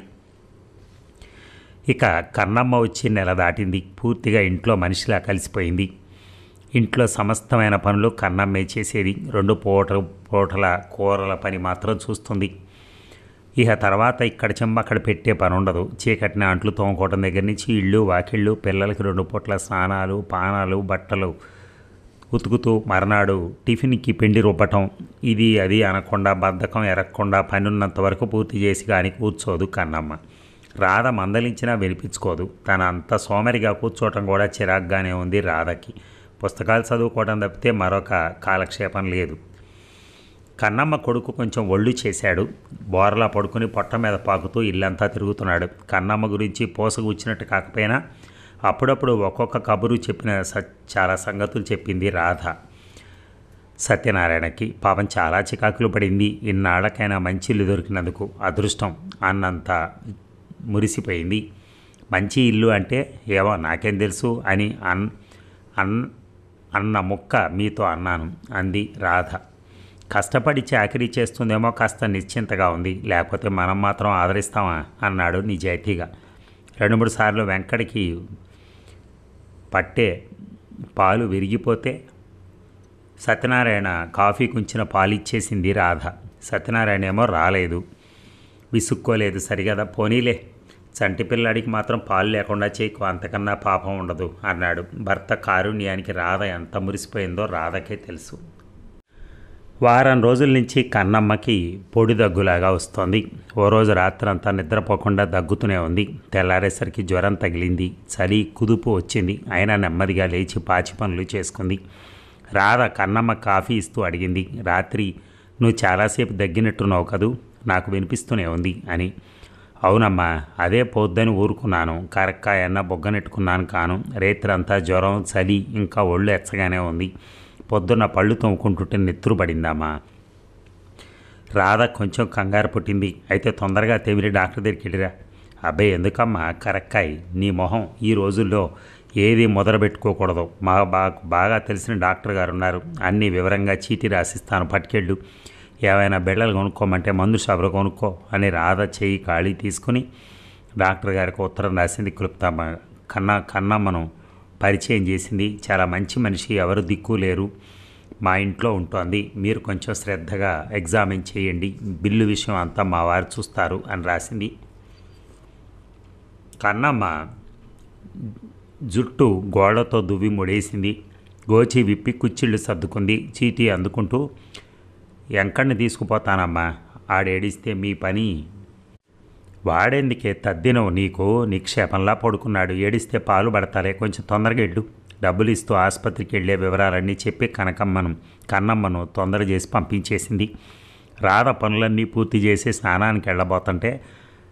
S1: ఇక కన్నమ్మ వచ్చి నెల దాటింది పూర్తిగా ఇంట్లో మనిషిలా కలిసిపోయింది ఇంట్లో సమస్తమైన పనులు కన్నమ్మే చేసేది రెండు పూట పూటల కూరల పని మాత్రం చూస్తుంది ఇక తర్వాత ఇక్కడ చెంబ అక్కడ పెట్టే పని ఉండదు చీకటిని అంట్లు తోముకోవడం దగ్గర నుంచి ఇళ్ళు వాకిళ్ళు పిల్లలకి రెండు పూట్ల స్నానాలు పానాలు బట్టలు ఉతుకుతూ మర్నాడు టిఫిన్కి పిండి రుబ్బటం ఇది అది అనకుండా బద్ధకం ఎరగకుండా పని ఉన్నంత వరకు పూర్తి చేసి కానీ కూర్చోదు కన్నమ్మ రాధ మందలించినా వినిపించుకోదు తన అంత సోమరిగా కూర్చోవటం కూడా చిరాగ్గానే ఉంది రాధకి పుస్తకాలు చదువుకోవడం తప్పితే మరొక కాలక్షేపం లేదు కన్నమ్మ కొడుకు కొంచెం ఒళ్ళు చేశాడు బోర్లా పడుకుని పొట్ట మీద పాకుతూ ఇల్లంతా తిరుగుతున్నాడు కన్నమ్మ గురించి పోసగుచ్చినట్టు కాకపోయినా అప్పుడప్పుడు ఒక్కొక్క కబురు చెప్పిన స చాలా సంగతులు చెప్పింది రాధ సత్యనారాయణకి పాపం చాలా చికాకులు పడింది ఇన్నాళ్ళకైనా మంచి ఇల్లు దొరికినందుకు అదృష్టం అన్నంత మురిసిపోయింది మంచి ఇల్లు అంటే ఏవో నాకేం తెలుసు అని అన్ అన్ అన్న ముక్క మీతో అన్నాను అంది రాధ కష్టపడి చాకరీ చేస్తుందేమో కాస్త నిశ్చింతగా ఉంది లేకపోతే మనం మాత్రం ఆదరిస్తామా అన్నాడు నిజాయితీగా రెండు మూడు సార్లు వెంకటకి పట్టే పాలు విరిగిపోతే సత్యనారాయణ కాఫీ కుంచిన పాలు ఇచ్చేసింది రాధ సత్యనారాయణ ఏమో రాలేదు విసుక్కోలేదు సరిగదా పోనీలే చంటి పిల్లాడికి మాత్రం పాలు లేకుండా చేయకు అంతకన్నా పాపం ఉండదు అన్నాడు భర్త కారుణ్యానికి రాధ ఎంత మురిసిపోయిందో రాధకే తెలుసు వారం రోజుల నుంచి కన్నమ్మకి పొడి దగ్గులాగా వస్తోంది ఓ రోజు రాత్రంతా నిద్రపోకుండా దగ్గుతూనే ఉంది తెల్లారేసరికి జ్వరం తగిలింది చలి కుదుపు వచ్చింది అయినా నెమ్మదిగా లేచి పాచి పనులు చేసుకుంది రాధ కన్నమ్మ కాఫీ ఇస్తూ అడిగింది రాత్రి నువ్వు చాలాసేపు దగ్గినట్టున్నావు కదూ నాకు వినిపిస్తూనే ఉంది అని అవునమ్మా అదే పోద్దని ఊరుకున్నాను కరక్కాయ అన్న బొగ్గనెట్టుకున్నాను కాను రేత్రంతా జ్వరం చలి ఇంకా ఒళ్ళు ఎచ్చగానే ఉంది పొద్దున్న పళ్ళు తోముకుంటుంటే నెత్తురు పడిందమ్మా రాధ కొంచెం కంగారు పుట్టింది అయితే తొందరగా తెమిరి డాక్టర్ దగ్గరికి వెళ్ళిరా అబ్బాయి ఎందుకమ్మా కరక్కాయ్ నీ మొహం ఈ రోజుల్లో ఏది మొదలు పెట్టుకోకూడదు మా బాగా బాగా తెలిసిన డాక్టర్ గారు ఉన్నారు అన్నీ వివరంగా చీటీ రాసిస్తాను పట్టుకెళ్ళు ఏమైనా బిళ్ళలు కొనుక్కోమంటే మందు షాపులో కొనుక్కో అని రాధ చేయి ఖాళీ తీసుకుని డాక్టర్ గారికి ఉత్తరం రాసింది క్లుప్తమ్మ కన్నా కన్నమ్మను పరిచయం చేసింది చాలా మంచి మనిషి ఎవరు దిక్కు లేరు మా ఇంట్లో ఉంటుంది మీరు కొంచెం శ్రద్ధగా ఎగ్జామిన్ చేయండి బిల్లు విషయం అంతా మా వారు చూస్తారు అని రాసింది కన్నమ్మ జుట్టు గోడతో దువ్వి ముడేసింది గోచి విప్పి కుచ్చిళ్ళు సర్దుకుంది చీటీ అందుకుంటూ ఎంకడిని తీసుకుపోతానమ్మా ఆడేడిస్తే మీ పని వాడేందుకే తద్దినవు నీకు నిక్షేపంలా పడుకున్నాడు ఏడిస్తే పాలు పడతాలే కొంచెం తొందరగా వెళ్ళు డబ్బులు ఇస్తూ ఆసుపత్రికి వెళ్ళే వివరాలన్నీ చెప్పి కనకమ్మను కన్నమ్మను తొందర చేసి పంపించేసింది రాధ పనులన్నీ పూర్తి చేసి స్నానానికి వెళ్ళబోతుంటే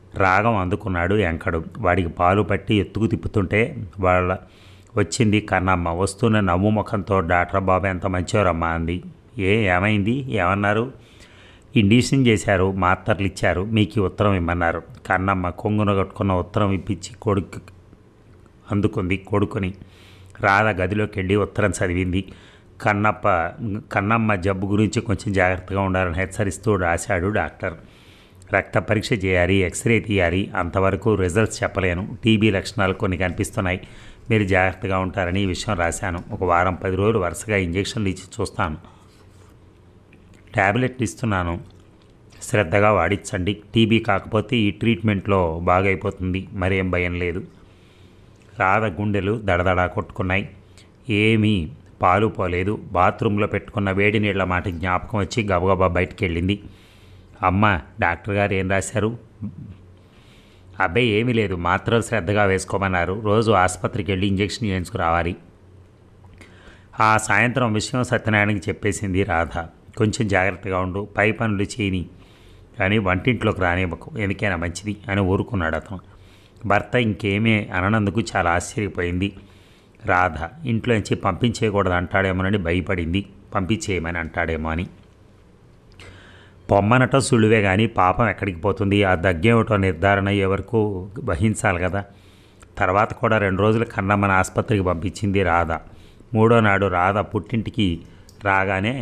S1: రాగం అందుకున్నాడు ఎంకడు వాడికి పాలు పట్టి ఎత్తుకు తిప్పుతుంటే వాళ్ళ వచ్చింది కన్నమ్మ వస్తున్న నవ్వు ముఖంతో డాక్టర్ బాబు ఎంత మంచివారమ్మా అంది ఏ ఏమైంది ఏమన్నారు ఇండిషన్ చేశారు మాత్రలు ఇచ్చారు మీకు ఈ ఉత్తరం ఇమ్మన్నారు కన్నమ్మ కొంగున కట్టుకున్న ఉత్తరం ఇప్పించి కొడుకు అందుకుంది కొడుకుని రాధ గదిలోకి వెళ్ళి ఉత్తరం చదివింది కన్నప్ప కన్నమ్మ జబ్బు గురించి కొంచెం జాగ్రత్తగా ఉండాలని హెచ్చరిస్తూ రాశాడు డాక్టర్ రక్త పరీక్ష చేయాలి ఎక్స్రే తీయాలి అంతవరకు రిజల్ట్స్ చెప్పలేను టీబీ లక్షణాలు కొన్ని కనిపిస్తున్నాయి మీరు జాగ్రత్తగా ఉంటారని ఈ విషయం రాశాను ఒక వారం పది రోజులు వరుసగా ఇంజక్షన్లు ఇచ్చి చూస్తాను ట్యాబ్లెట్ ఇస్తున్నాను శ్రద్ధగా వాడించండి టీబీ కాకపోతే ఈ ట్రీట్మెంట్లో బాగైపోతుంది మరేం భయం లేదు రాధ గుండెలు దడదడా కొట్టుకున్నాయి ఏమీ పాలు పోలేదు బాత్రూంలో పెట్టుకున్న వేడి నీళ్ల మాట జ్ఞాపకం వచ్చి గబగబా బయటికి వెళ్ళింది అమ్మ డాక్టర్ గారు ఏం రాశారు అబ్బాయి ఏమీ లేదు మాత్రలు శ్రద్ధగా వేసుకోమన్నారు రోజు ఆసుపత్రికి వెళ్ళి ఇంజక్షన్ చేయించుకురావాలి ఆ సాయంత్రం విషయం సత్యనారాయణకి చెప్పేసింది రాధ కొంచెం జాగ్రత్తగా ఉండు పై పనులు చేయని కానీ వంటింట్లోకి రానివ్వకు ఎందుకైనా మంచిది అని ఊరుకున్నాడు అతను భర్త ఇంకేమీ అననందుకు చాలా ఆశ్చర్యపోయింది రాధ ఇంట్లోంచి పంపించేయకూడదు అంటాడేమోనని భయపడింది పంపించేయమని అంటాడేమో అని పొమ్మనటం సులువే కానీ పాపం ఎక్కడికి పోతుంది ఆ దగ్గేమిటో నిర్ధారణ అయ్యే వరకు వహించాలి కదా తర్వాత కూడా రెండు రోజులు కన్నమ్మని ఆసుపత్రికి పంపించింది రాధ మూడో నాడు రాధ పుట్టింటికి రాగానే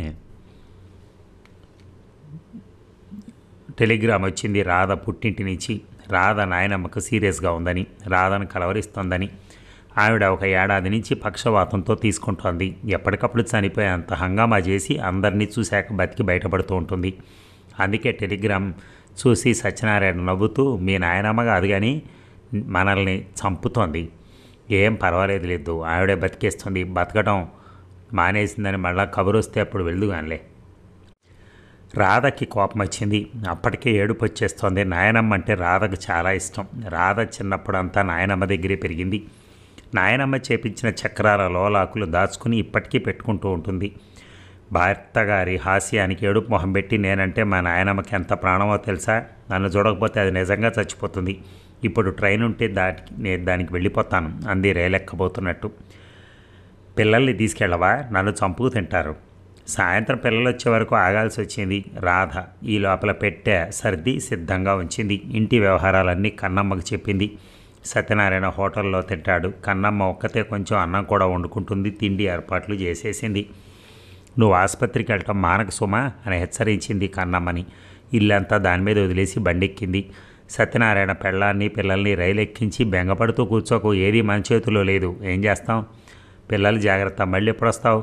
S1: టెలిగ్రామ్ వచ్చింది రాధ పుట్టింటి నుంచి రాధ నాయనమ్మకు సీరియస్గా ఉందని రాధను కలవరిస్తోందని ఆవిడ ఒక ఏడాది నుంచి పక్షవాతంతో తీసుకుంటోంది ఎప్పటికప్పుడు చనిపోయేంత హంగామా చేసి అందరినీ చూశాక బతికి బయటపడుతూ ఉంటుంది అందుకే టెలిగ్రామ్ చూసి సత్యనారాయణ నవ్వుతూ మీ నాయనమ్మ కాదు కానీ మనల్ని చంపుతోంది ఏం పర్వాలేదు లేదు ఆవిడే బతికేస్తుంది బతకడం మానేసిందని మళ్ళా కబురు వస్తే అప్పుడు వెళ్దుగానిలే రాధకి కోపం వచ్చింది అప్పటికే ఏడుపు వచ్చేస్తోంది నాయనమ్మ అంటే రాధకు చాలా ఇష్టం రాధ చిన్నప్పుడంతా నాయనమ్మ దగ్గరే పెరిగింది నాయనమ్మ చేపించిన చక్రాల లోలాకులు దాచుకుని ఇప్పటికీ పెట్టుకుంటూ ఉంటుంది భర్త గారి హాస్యానికి ఏడుపు మొహం పెట్టి నేనంటే మా నాయనమ్మకి ఎంత ప్రాణమో తెలుసా నన్ను చూడకపోతే అది నిజంగా చచ్చిపోతుంది ఇప్పుడు ట్రైన్ ఉంటే దానికి నేను దానికి వెళ్ళిపోతాను అంది రైలెక్కబోతున్నట్టు పిల్లల్ని తీసుకెళ్ళవా నన్ను చంపుకు తింటారు సాయంత్రం పిల్లలు వచ్చే వరకు ఆగాల్సి వచ్చింది రాధ ఈ లోపల పెట్టే సర్ది సిద్ధంగా ఉంచింది ఇంటి వ్యవహారాలన్నీ కన్నమ్మకు చెప్పింది సత్యనారాయణ హోటల్లో తింటాడు కన్నమ్మ ఒక్కతే కొంచెం అన్నం కూడా వండుకుంటుంది తిండి ఏర్పాట్లు చేసేసింది నువ్వు ఆసుపత్రికి వెళ్ళటం మానక సుమా అని హెచ్చరించింది కన్నమ్మని ఇల్లంతా దాని మీద వదిలేసి బండెక్కింది సత్యనారాయణ పెళ్ళాన్ని పిల్లల్ని రైలు ఎక్కించి బెంగపడుతూ కూర్చోకు ఏది మన చేతిలో లేదు ఏం చేస్తాం పిల్లలు జాగ్రత్త మళ్ళీ ఎప్పుడు వస్తావు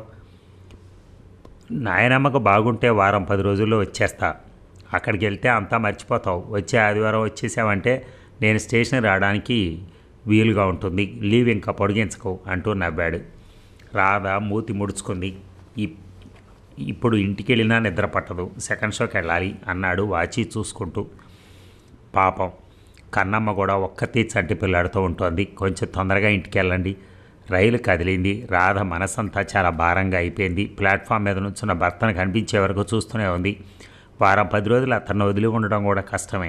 S1: నాయనమ్మకు బాగుంటే వారం పది రోజుల్లో వచ్చేస్తా అక్కడికి వెళ్తే అంతా మర్చిపోతావు వచ్చే ఆదివారం వచ్చేసావంటే నేను స్టేషన్ రావడానికి వీలుగా ఉంటుంది లీవ్ ఇంకా పొడిగించకు అంటూ నవ్వాడు రాధ మూతి ముడుచుకుంది ఇప్- ఇప్పుడు ఇంటికి వెళ్ళినా నిద్ర పట్టదు సెకండ్ షోకి వెళ్ళాలి అన్నాడు వాచి చూసుకుంటూ పాపం కన్నమ్మ కూడా ఒక్కతే చంటి పిల్లాడుతూ ఉంటుంది కొంచెం తొందరగా ఇంటికి వెళ్ళండి రైలు కదిలింది రాధ మనసంతా చాలా భారంగా అయిపోయింది ప్లాట్ఫామ్ మీద నుంచున్న భర్తను కనిపించే వరకు చూస్తూనే ఉంది వారం పది రోజులు అతన్ని వదిలి ఉండడం కూడా కష్టమే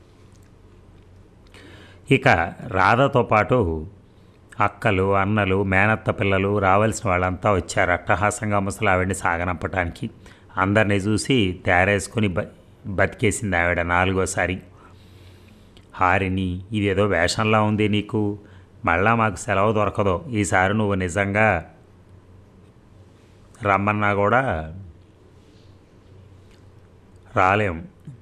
S1: ఇక రాధతో పాటు అక్కలు అన్నలు మేనత్త పిల్లలు రావాల్సిన వాళ్ళంతా వచ్చారు అట్టహాసంగా ముసలావిడిని సాగనంపటానికి అందరినీ చూసి తయారేసుకుని బ బతికేసింది ఆవిడ నాలుగోసారి హారిని ఇదేదో వేషంలా ఉంది నీకు మళ్ళా మాకు సెలవు దొరకదు ఈసారి నువ్వు నిజంగా రమ్మన్నా కూడా రాలేం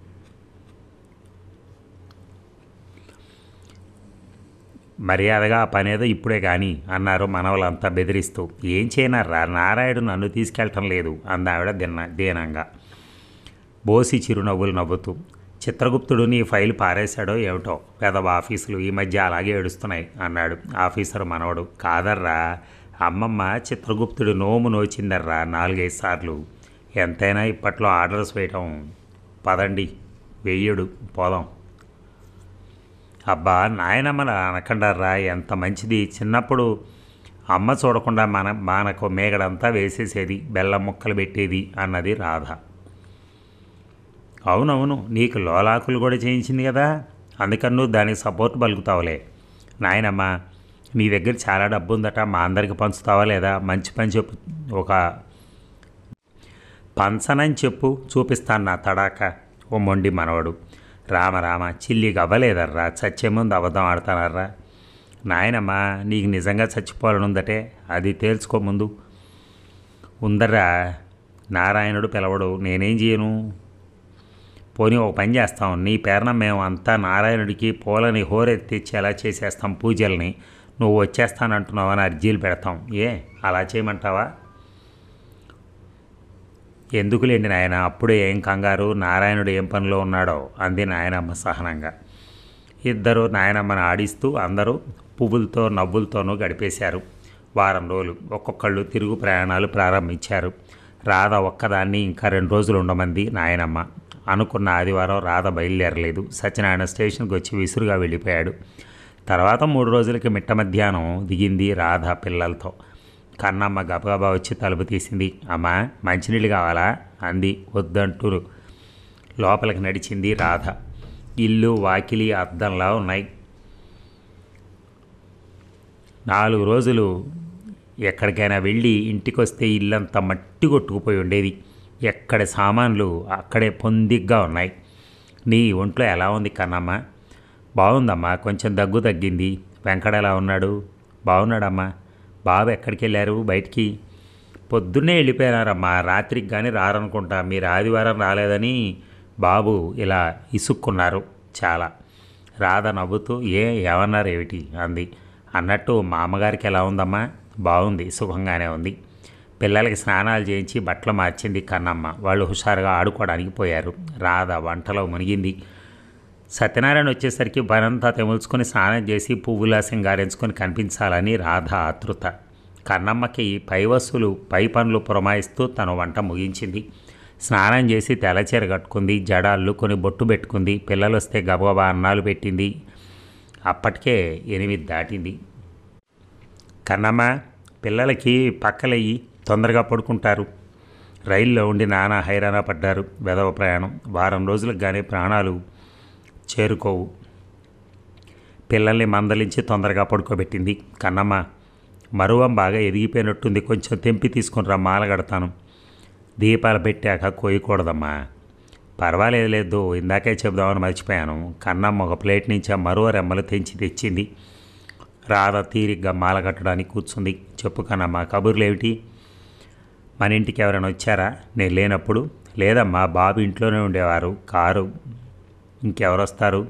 S1: మర్యాదగా ఆ పనేదో ఇప్పుడే కానీ అన్నారు మనవలంతా బెదిరిస్తూ ఏం చేయనర్రా నారాయణుడు నన్ను తీసుకెళ్ళటం లేదు అందావిడ దిన్న దీనంగా బోసి చిరునవ్వులు నవ్వుతూ చిత్రగుప్తుడు నీ ఫైల్ పారేశాడో ఏమిటో పెదవ ఆఫీసులు ఈ మధ్య అలాగే ఏడుస్తున్నాయి అన్నాడు ఆఫీసర్ మనవడు కాదర్రా అమ్మమ్మ చిత్రగుప్తుడు నోము నోచిందర్రా నాలుగైదు సార్లు ఎంతైనా ఇప్పట్లో ఆర్డర్స్ వేయటం పదండి వెయ్యడు పోదాం అబ్బా నాయనమ్మ అనకండారా ఎంత మంచిది చిన్నప్పుడు అమ్మ చూడకుండా మన మనకు మేగడంతా వేసేసేది బెల్లం ముక్కలు పెట్టేది అన్నది రాధ అవునవును నీకు లోలాకులు కూడా చేయించింది కదా అందుకని నువ్వు దానికి సపోర్ట్ పలుకుతావులే నాయనమ్మా నీ దగ్గర చాలా డబ్బు ఉందట మా అందరికి పంచుతావా లేదా మంచి పని చెప్పు ఒక పంచనని చెప్పు చూపిస్తాను నా తడాక ఓ మొండి మనవడు రామ రామ చిల్లికి అవ్వలేదర్రా చచ్చే ముందు అబద్ధం ఆడతానర్రా నాయనమ్మా నీకు నిజంగా చచ్చిపోవాలని ఉందటే అది తేల్చుకో ముందు ఉందర్రా నారాయణుడు పిలవడు నేనేం చేయను పోనీ ఒక పని చేస్తాం నీ పేరున మేము అంతా నారాయణుడికి పూలని హోరెత్తి తెచ్చేలా చేసేస్తాం పూజల్ని నువ్వు వచ్చేస్తానంటున్నావని అర్జీలు పెడతాం ఏ అలా చేయమంటావా ఎందుకులేండి నాయన అప్పుడే ఏం కంగారు నారాయణుడు ఏం పనిలో ఉన్నాడో అంది నాయనమ్మ సహనంగా ఇద్దరు నాయనమ్మను ఆడిస్తూ అందరూ పువ్వులతో నవ్వులతోనూ గడిపేశారు వారం రోజులు ఒక్కొక్కళ్ళు తిరుగు ప్రయాణాలు ప్రారంభించారు రాధ ఒక్కదాన్ని ఇంకా రెండు రోజులు ఉండమంది నాయనమ్మ అనుకున్న ఆదివారం రాధ బయలుదేరలేదు సత్యనారాయణ స్టేషన్కి వచ్చి విసురుగా వెళ్ళిపోయాడు తర్వాత మూడు రోజులకి మిట్ట మధ్యాహ్నం దిగింది రాధ పిల్లలతో కన్నమ్మ గబగబా వచ్చి తలుపు తీసింది అమ్మా మంచినీళ్ళు కావాలా అంది వద్దంటూ లోపలికి నడిచింది రాధ ఇల్లు వాకిలి అద్దంలా ఉన్నాయి నాలుగు రోజులు ఎక్కడికైనా వెళ్ళి ఇంటికి వస్తే ఇల్లంతా మట్టి కొట్టుకుపోయి ఉండేది ఎక్కడ సామాన్లు అక్కడే పొందిగ్గా ఉన్నాయి నీ ఒంట్లో ఎలా ఉంది కన్నమ్మ బాగుందమ్మా కొంచెం దగ్గు తగ్గింది వెంకట ఎలా ఉన్నాడు బాగున్నాడమ్మా బాబు ఎక్కడికి వెళ్ళారు బయటికి పొద్దున్నే వెళ్ళిపోయినారమ్మా రాత్రికి కానీ రారనుకుంటా మీరు ఆదివారం రాలేదని బాబు ఇలా ఇసుక్కున్నారు చాలా రాధ నవ్వుతూ ఏ ఏమన్నారు ఏమిటి అంది అన్నట్టు మా అమ్మగారికి ఎలా ఉందమ్మా బాగుంది సుఖంగానే ఉంది పిల్లలకి స్నానాలు చేయించి బట్టలు మార్చింది కన్నమ్మ వాళ్ళు హుషారుగా ఆడుకోవడానికి పోయారు రాధ వంటలో మునిగింది సత్యనారాయణ వచ్చేసరికి పనంతా తెముల్చుకొని స్నానం చేసి పువ్వులా సింగారించుకొని కనిపించాలని రాధ ఆతృత కన్నమ్మకి పై వస్తువులు పై పనులు పురమాయిస్తూ తను వంట ముగించింది స్నానం చేసి తెల్లచీర కట్టుకుంది జడ అల్లుకొని బొట్టు పెట్టుకుంది పిల్లలు వస్తే గబగబా అన్నాలు పెట్టింది అప్పటికే ఎనిమిది దాటింది కన్నమ్మ పిల్లలకి పక్కలయ్యి తొందరగా పడుకుంటారు రైల్లో ఉండి నానా హైరాణ పడ్డారు వెదవ ప్రయాణం వారం రోజులకు కానీ ప్రాణాలు చేరుకోవు పిల్లల్ని మందలించి తొందరగా పడుకోబెట్టింది కన్నమ్మ మరువం బాగా ఎదిగిపోయినట్టుంది కొంచెం తెంపి తీసుకుని రా మాల కడతాను దీపాలు పెట్టాక కోయకూడదమ్మా పర్వాలేదు లేదు ఇందాకే చెబుదామని మర్చిపోయాను కన్నమ్మ ఒక ప్లేట్ నుంచి ఆ మరువ రెమ్మలు తెంచి తెచ్చింది రాధ తీరిగ్గా మాల కట్టడానికి కూర్చుంది చెప్పు కన్నమ్మ కబుర్లు ఏమిటి మన ఇంటికి ఎవరైనా వచ్చారా నేను లేనప్పుడు లేదమ్మా బాబు ఇంట్లోనే ఉండేవారు కారు ఇంకెవరు వస్తారు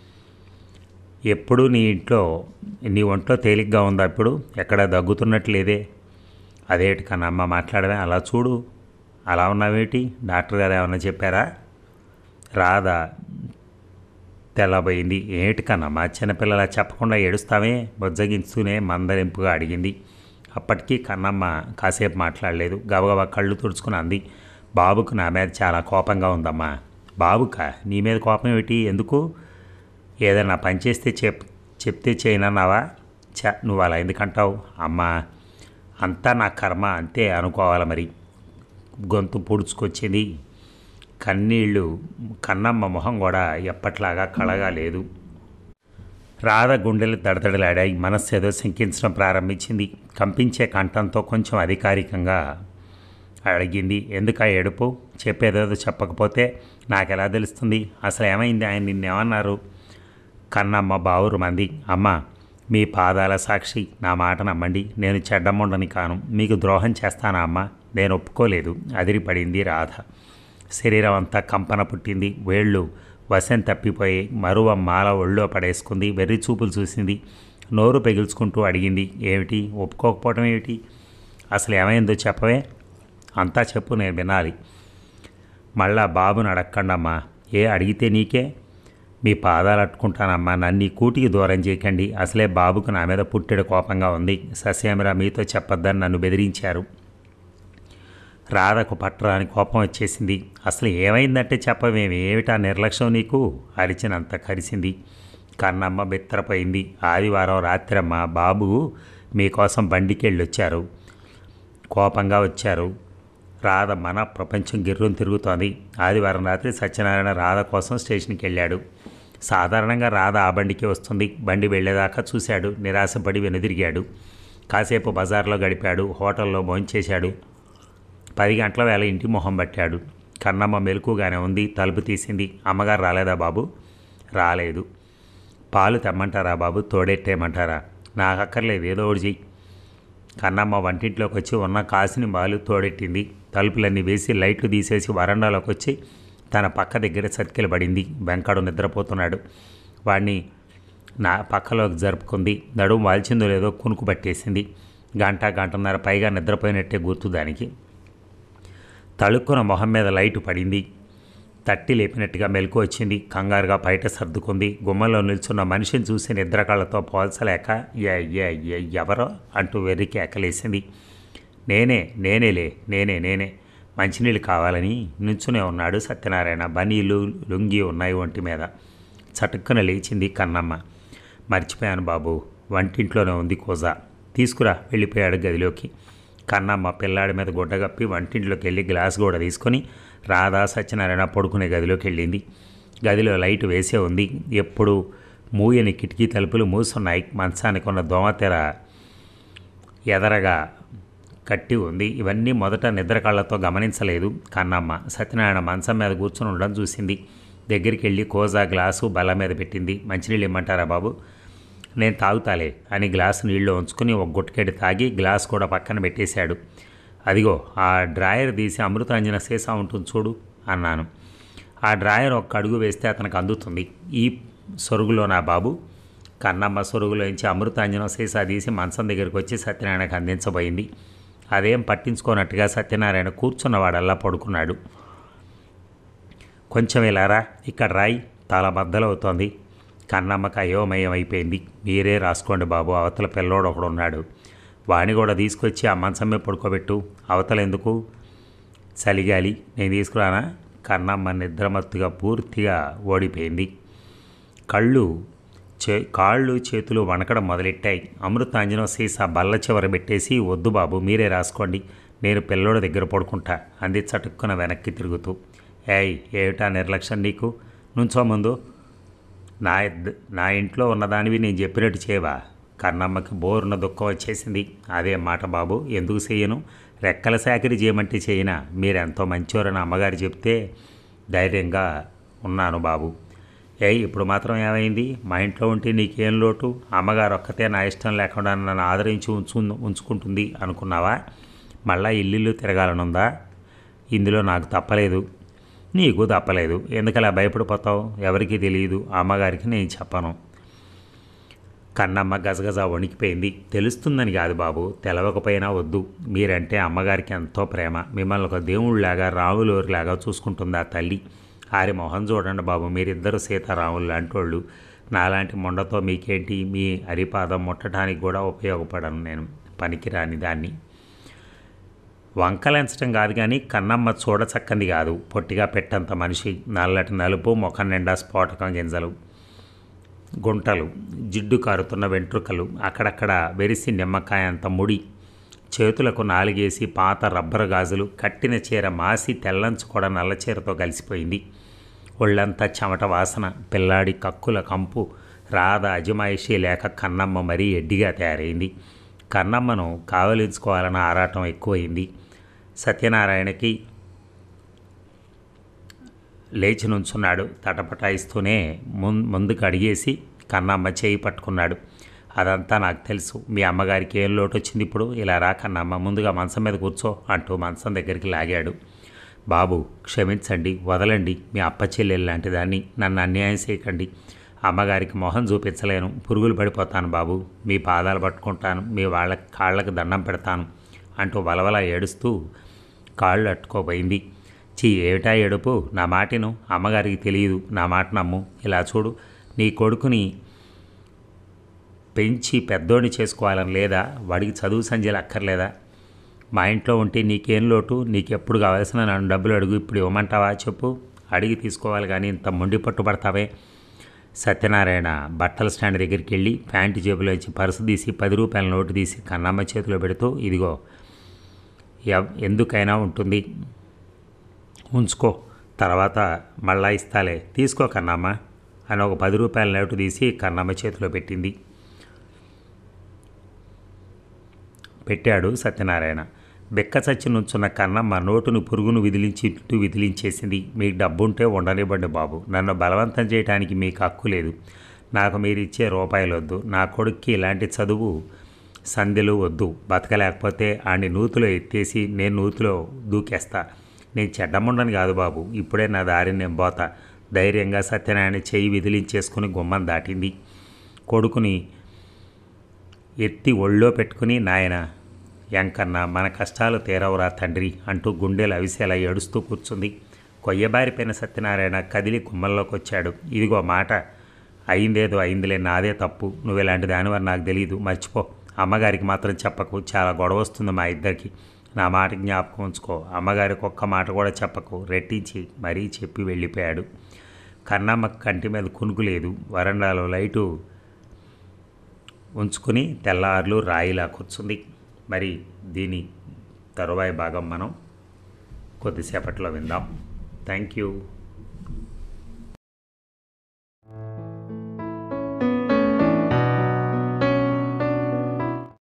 S1: ఎప్పుడు నీ ఇంట్లో నీ ఒంట్లో తేలిగ్గా ఉందా ఇప్పుడు ఎక్కడ దగ్గుతున్నట్టు లేదే అదేటి కన్నమ్మ మాట్లాడవే అలా చూడు అలా ఉన్నావేటి డాక్టర్ గారు ఏమన్నా చెప్పారా రాధా తెల్లబోయింది ఏమిటి కన్నమ్మ చిన్నపిల్లల చెప్పకుండా ఏడుస్తావే బొజ్జగించుతూనే మందరింపుగా అడిగింది అప్పటికీ కన్నమ్మ కాసేపు మాట్లాడలేదు గబగబా కళ్ళు తుడుచుకుని అంది బాబుకు నా మీద చాలా కోపంగా ఉందమ్మా బాబుకా నీ మీద కోపం ఏమిటి ఎందుకు ఏదైనా పని చేస్తే చెప్ చెప్తే చేయనన్నావా చ నువ్వు అలా ఎందుకంటావు అమ్మా అంతా నా కర్మ అంతే అనుకోవాలి మరి గొంతు పొడుచుకొచ్చింది కన్నీళ్ళు కన్నమ్మ మొహం కూడా ఎప్పట్లాగా కళగా లేదు రాధ గుండెలు దడదడలాడాయి మనస్సు ఏదో శంకించడం ప్రారంభించింది కంపించే కంఠంతో కొంచెం అధికారికంగా అడిగింది ఎందుకు ఆ ఏడుపు చెప్పేదేదో చెప్పకపోతే నాకు ఎలా తెలుస్తుంది అసలు ఏమైంది ఆయన నిన్నేమన్నారు కన్నమ్మ బావురు మంది అమ్మ మీ పాదాల సాక్షి నా మాట నమ్మండి నేను చెడ్డముండని కాను మీకు ద్రోహం చేస్తానా అమ్మ నేను ఒప్పుకోలేదు అదిరిపడింది రాధ శరీరం అంతా కంపన పుట్టింది వేళ్ళు వశం తప్పిపోయి మరువ మాల ఒళ్ళో పడేసుకుంది వెర్రి చూపులు చూసింది నోరు పెగిల్చుకుంటూ అడిగింది ఏమిటి ఒప్పుకోకపోవటం ఏమిటి అసలు ఏమైందో చెప్పవే అంతా చెప్పు నేను వినాలి మళ్ళా బాబుని అడక్కండమ్మా ఏ అడిగితే నీకే మీ పాదాలు అట్టుకుంటానమ్మా నన్ను ఈ కూటికి దూరం చేయకండి అసలే బాబుకు నా మీద పుట్టెడు కోపంగా ఉంది సస్యామిరా మీతో చెప్పొద్దని నన్ను బెదిరించారు రాధకు పట్టరాని కోపం వచ్చేసింది అసలు ఏమైందంటే చెప్పవేమి ఏమిటా నిర్లక్ష్యం నీకు అరిచినంత కరిసింది కన్నమ్మ బెత్తరపోయింది ఆదివారం రాత్రమ్మ బాబు మీకోసం బండికి వెళ్ళొచ్చారు కోపంగా వచ్చారు రాధ మన ప్రపంచం గిర్రుని తిరుగుతోంది ఆదివారం రాత్రి సత్యనారాయణ రాధ కోసం స్టేషన్కి వెళ్ళాడు సాధారణంగా రాధ ఆ బండికి వస్తుంది బండి వెళ్ళేదాకా చూశాడు నిరాశపడి వెనుదిరిగాడు కాసేపు బజార్లో గడిపాడు హోటల్లో భోంచేశాడు పది గంటల వేళ ఇంటి మొహం పట్టాడు కన్నమ్మ మెలకుగానే ఉంది తలుపు తీసింది అమ్మగారు రాలేదా బాబు రాలేదు పాలు తెమ్మంటారా బాబు తోడెట్టేయమంటారా నాకు అక్కర్లేదు ఏదో ఒకటి చెయ్యి కన్నమ్మ వంటింట్లోకి వచ్చి ఉన్న కాసిని బాలు తోడెట్టింది తలుపులన్నీ వేసి లైట్లు తీసేసి వరండాలోకి వచ్చి తన పక్క దగ్గర సతికిల పడింది వెంకడు నిద్రపోతున్నాడు వాడిని నా పక్కలోకి జరుపుకుంది నడుము వాల్చిందో లేదో కునుకు పట్టేసింది గంట గంటన్నర పైగా నిద్రపోయినట్టే గుర్తు దానికి తళుక్కున మొహం మీద లైటు పడింది తట్టి లేపినట్టుగా మెలకు వచ్చింది కంగారుగా బయట సర్దుకుంది గుమ్మలో నిల్చున్న మనిషిని చూసి నిద్ర కళ్ళతో పోల్చలేక "ఏ, ఏ, ఏ, ఎవరో అంటూ వెర్రికి ఎక్కలేసింది నేనే నేనేలే నేనే నేనే మంచినీళ్ళు కావాలని నుంచునే ఉన్నాడు సత్యనారాయణ బనీలు లుంగి ఉన్నాయి ఒంటి మీద చటుక్కున లేచింది కన్నమ్మ మర్చిపోయాను బాబు వంటింట్లోనే ఉంది కోజ తీసుకురా వెళ్ళిపోయాడు గదిలోకి కన్నమ్మ పిల్లాడి మీద గుడ్డ కప్పి వంటింట్లోకి వెళ్ళి గ్లాస్ కూడా తీసుకొని రాధా సత్యనారాయణ పడుకునే గదిలోకి వెళ్ళింది గదిలో లైట్ వేసే ఉంది ఎప్పుడు మూయని కిటికీ తలుపులు మూసున్నాయి మంచానికి ఉన్న దోమతెర ఎదరగా కట్టి ఉంది ఇవన్నీ మొదట నిద్ర కళ్ళతో గమనించలేదు కన్నమ్మ సత్యనారాయణ మంచం మీద కూర్చుని ఉండడం చూసింది దగ్గరికి వెళ్ళి కోజా గ్లాసు బల్ల మీద పెట్టింది మంచినీళ్ళు ఇమ్మంటారా బాబు నేను తాగుతాలే అని గ్లాసు నీళ్ళు ఉంచుకుని ఒక గుట్టకెడి తాగి గ్లాస్ కూడా పక్కన పెట్టేశాడు అదిగో ఆ డ్రాయర్ తీసి అమృతాంజన సీసా ఉంటుంది చూడు అన్నాను ఆ డ్రాయర్ ఒక్క అడుగు వేస్తే అతనికి అందుతుంది ఈ సొరుగులో నా బాబు కన్నమ్మ సొరుగులోంచి అమృతాంజనం సీసా తీసి మంచం దగ్గరికి వచ్చి సత్యనారాయణకు అందించబోయింది అదేం పట్టించుకోనట్టుగా సత్యనారాయణ కూర్చున్నవాడల్లా పడుకున్నాడు కొంచెం ఇలారా ఇక్కడ రాయి తల బద్దలవుతోంది కన్నమ్మకి అయోమయం అయిపోయింది మీరే రాసుకోండి బాబు అవతల పిల్లోడు ఒకడు ఉన్నాడు వాణ్ణి కూడా తీసుకొచ్చి ఆ మంచం మీద పడుకోబెట్టు అవతల ఎందుకు చలిగాలి నేను తీసుకురానా కన్నమ్మ నిద్రమత్తుగా పూర్తిగా ఓడిపోయింది కళ్ళు చే కాళ్ళు చేతులు వణకడం మొదలెట్టాయి అమృతాంజనం సీసా బల్ల చివర పెట్టేసి వద్దు బాబు మీరే రాసుకోండి నేను పిల్లోడి దగ్గర పడుకుంటా అంది చటుక్కున వెనక్కి తిరుగుతూ ఏయ్ ఏమిటా నిర్లక్ష్యం నీకు నుంచో ముందు నా ఇద్- నా ఇంట్లో ఉన్నదానివి నేను చెప్పినట్టు చేయవా కన్నమ్మకి బోరున దుఃఖం వచ్చేసింది అదే మాట బాబు ఎందుకు చేయను రెక్కల సేకరి చేయమంటే చేయనా మీరెంతో మంచివారని అమ్మగారు చెప్తే ధైర్యంగా ఉన్నాను బాబు ఏ ఇప్పుడు మాత్రం ఏమైంది మా ఇంట్లో ఉంటే నీకేం లోటు అమ్మగారు ఒక్కతే నా ఇష్టం లేకుండా నన్ను ఆదరించి ఉంచు ఉంచుకుంటుంది అనుకున్నావా మళ్ళా ఇల్లు తిరగాలనుందా ఇందులో నాకు తప్పలేదు నీకు తప్పలేదు ఎందుకలా భయపడిపోతావు ఎవరికీ తెలియదు అమ్మగారికి నేను చెప్పను కన్నమ్మ గజగజ వణికిపోయింది తెలుస్తుందని కాదు బాబు తెలవకపోయినా వద్దు మీరంటే అమ్మగారికి ఎంతో ప్రేమ మిమ్మల్ని ఒక దేవుళ్ళలాగా రాములూరిలాగా చూసుకుంటుంది ఆ తల్లి ఆరి మొహం చూడండి బాబు మీరిద్దరు సీతారాములు లాంటి వాళ్ళు నాలాంటి మొండతో మీకేంటి మీ అరిపాదం ముట్టడానికి కూడా ఉపయోగపడను నేను పనికిరాని దాన్ని వంకలెంచడం కాదు కానీ కన్నమ్మ చూడచక్కంది కాదు పొట్టిగా పెట్టంత మనిషి నల్లటి నలుపు ముఖం నిండా స్ఫోటకం గింజలు గుంటలు జిడ్డు కారుతున్న వెంట్రుకలు అక్కడక్కడ వెరిసి నిమ్మకాయ అంత ముడి చేతులకు నాలుగేసి పాత రబ్బరు గాజులు కట్టిన చీర మాసి తెల్లంచు కూడా నల్ల చీరతో కలిసిపోయింది ఒళ్ళంతా చెమట వాసన పిల్లాడి కక్కుల కంపు రాధ అజమాయిషి లేక కన్నమ్మ మరీ ఎడ్డిగా తయారైంది కన్నమ్మను కావలించుకోవాలన్న ఆరాటం ఎక్కువైంది సత్యనారాయణకి లేచి నుంచున్నాడు తటపటాయిస్తూనే ముం- ముందుకు అడిగేసి కన్నమ్మ చేయి పట్టుకున్నాడు అదంతా నాకు తెలుసు మీ అమ్మగారికి ఏం లోటు వచ్చింది ఇప్పుడు ఇలా రా కన్నమ్మ ముందుగా మంచం మీద కూర్చో అంటూ మంచం దగ్గరికి లాగాడు బాబు క్షమించండి వదలండి మీ అప్ప చెల్లెలు లాంటి దాన్ని నన్ను అన్యాయం చేయకండి అమ్మగారికి మొహం చూపించలేను పురుగులు పడిపోతాను బాబు మీ పాదాలు పట్టుకుంటాను మీ వాళ్ళ కాళ్ళకి దండం పెడతాను అంటూ వలవల ఏడుస్తూ కాళ్ళు అట్టుకోపోయింది చీ ఏమిటా ఏడుపు నా మాటను అమ్మగారికి తెలియదు నా మాట నమ్ము ఇలా చూడు నీ కొడుకుని పెంచి పెద్దోడిని చేసుకోవాలని లేదా వాడికి చదువు సంధ్యలు అక్కర్లేదా మా ఇంట్లో ఉంటే నీకేం లోటు నీకెప్పుడు కావాల్సిన నన్ను డబ్బులు అడుగు ఇప్పుడు ఇవ్వమంటావా చెప్పు అడిగి తీసుకోవాలి కానీ ఇంత మొండి పట్టుబడతావే సత్యనారాయణ బట్టల స్టాండ్ దగ్గరికి వెళ్ళి ప్యాంటు జేబులోంచి పర్సు తీసి పది రూపాయల నోటు తీసి కన్నమ్మ చేతిలో పెడుతూ ఇదిగో ఎవ్- ఎందుకైనా ఉంటుంది ఉంచుకో తర్వాత మళ్ళా ఇస్తాలే తీసుకో కన్నమ్మ అని ఒక పది రూపాయల నోటు తీసి కన్నమ్మ చేతిలో పెట్టింది పెట్టాడు సత్యనారాయణ బెక్క చచ్చి నుంచున్న కన్నమ్మ నోటును పురుగును విదిలించి ఇటు విదిలించేసింది మీకు డబ్బుంటే ఉండనివ్వండి బాబు నన్ను బలవంతం చేయడానికి మీకు హక్కు లేదు నాకు మీరు ఇచ్చే రూపాయలు వద్దు నా కొడుక్కి ఇలాంటి చదువు సంధ్యలు వద్దు బతకలేకపోతే ఆడిని నూతిలో ఎత్తేసి నేను నూతిలో దూకేస్తా నేను చెడ్డముండని కాదు బాబు ఇప్పుడే నా దారిని నేను పోతా ధైర్యంగా సత్యనారాయణ చెయ్యి విదిలించేసుకుని గుమ్మం దాటింది కొడుకుని ఎత్తి ఒళ్ళో పెట్టుకుని నాయన ఎంకన్న మన కష్టాలు తీరవురా తండ్రి అంటూ గుండెలు అవిసేలా ఏడుస్తూ కూర్చుంది కొయ్యబారిపోయిన సత్యనారాయణ కదిలి గుమ్మంలోకి వచ్చాడు ఇదిగో మాట అయిందేదో అయిందిలే నాదే తప్పు నువ్వు ఇలాంటి దానివల్ల నాకు తెలియదు మర్చిపో అమ్మగారికి మాత్రం చెప్పకు చాలా గొడవ వస్తుంది మా ఇద్దరికి నా మాట జ్ఞాపకం ఉంచుకో అమ్మగారికి ఒక్క మాట కూడా చెప్పకు రెట్టించి మరీ చెప్పి వెళ్ళిపోయాడు కన్నమ్మ కంటి మీద కునుకు లేదు వరండాలో లైటు ఉంచుకుని తెల్లార్లు రాయిలా కూర్చుంది మరి దీని తరువాయి భాగం మనం కొద్దిసేపట్లో విందాం థ్యాంక్ యూ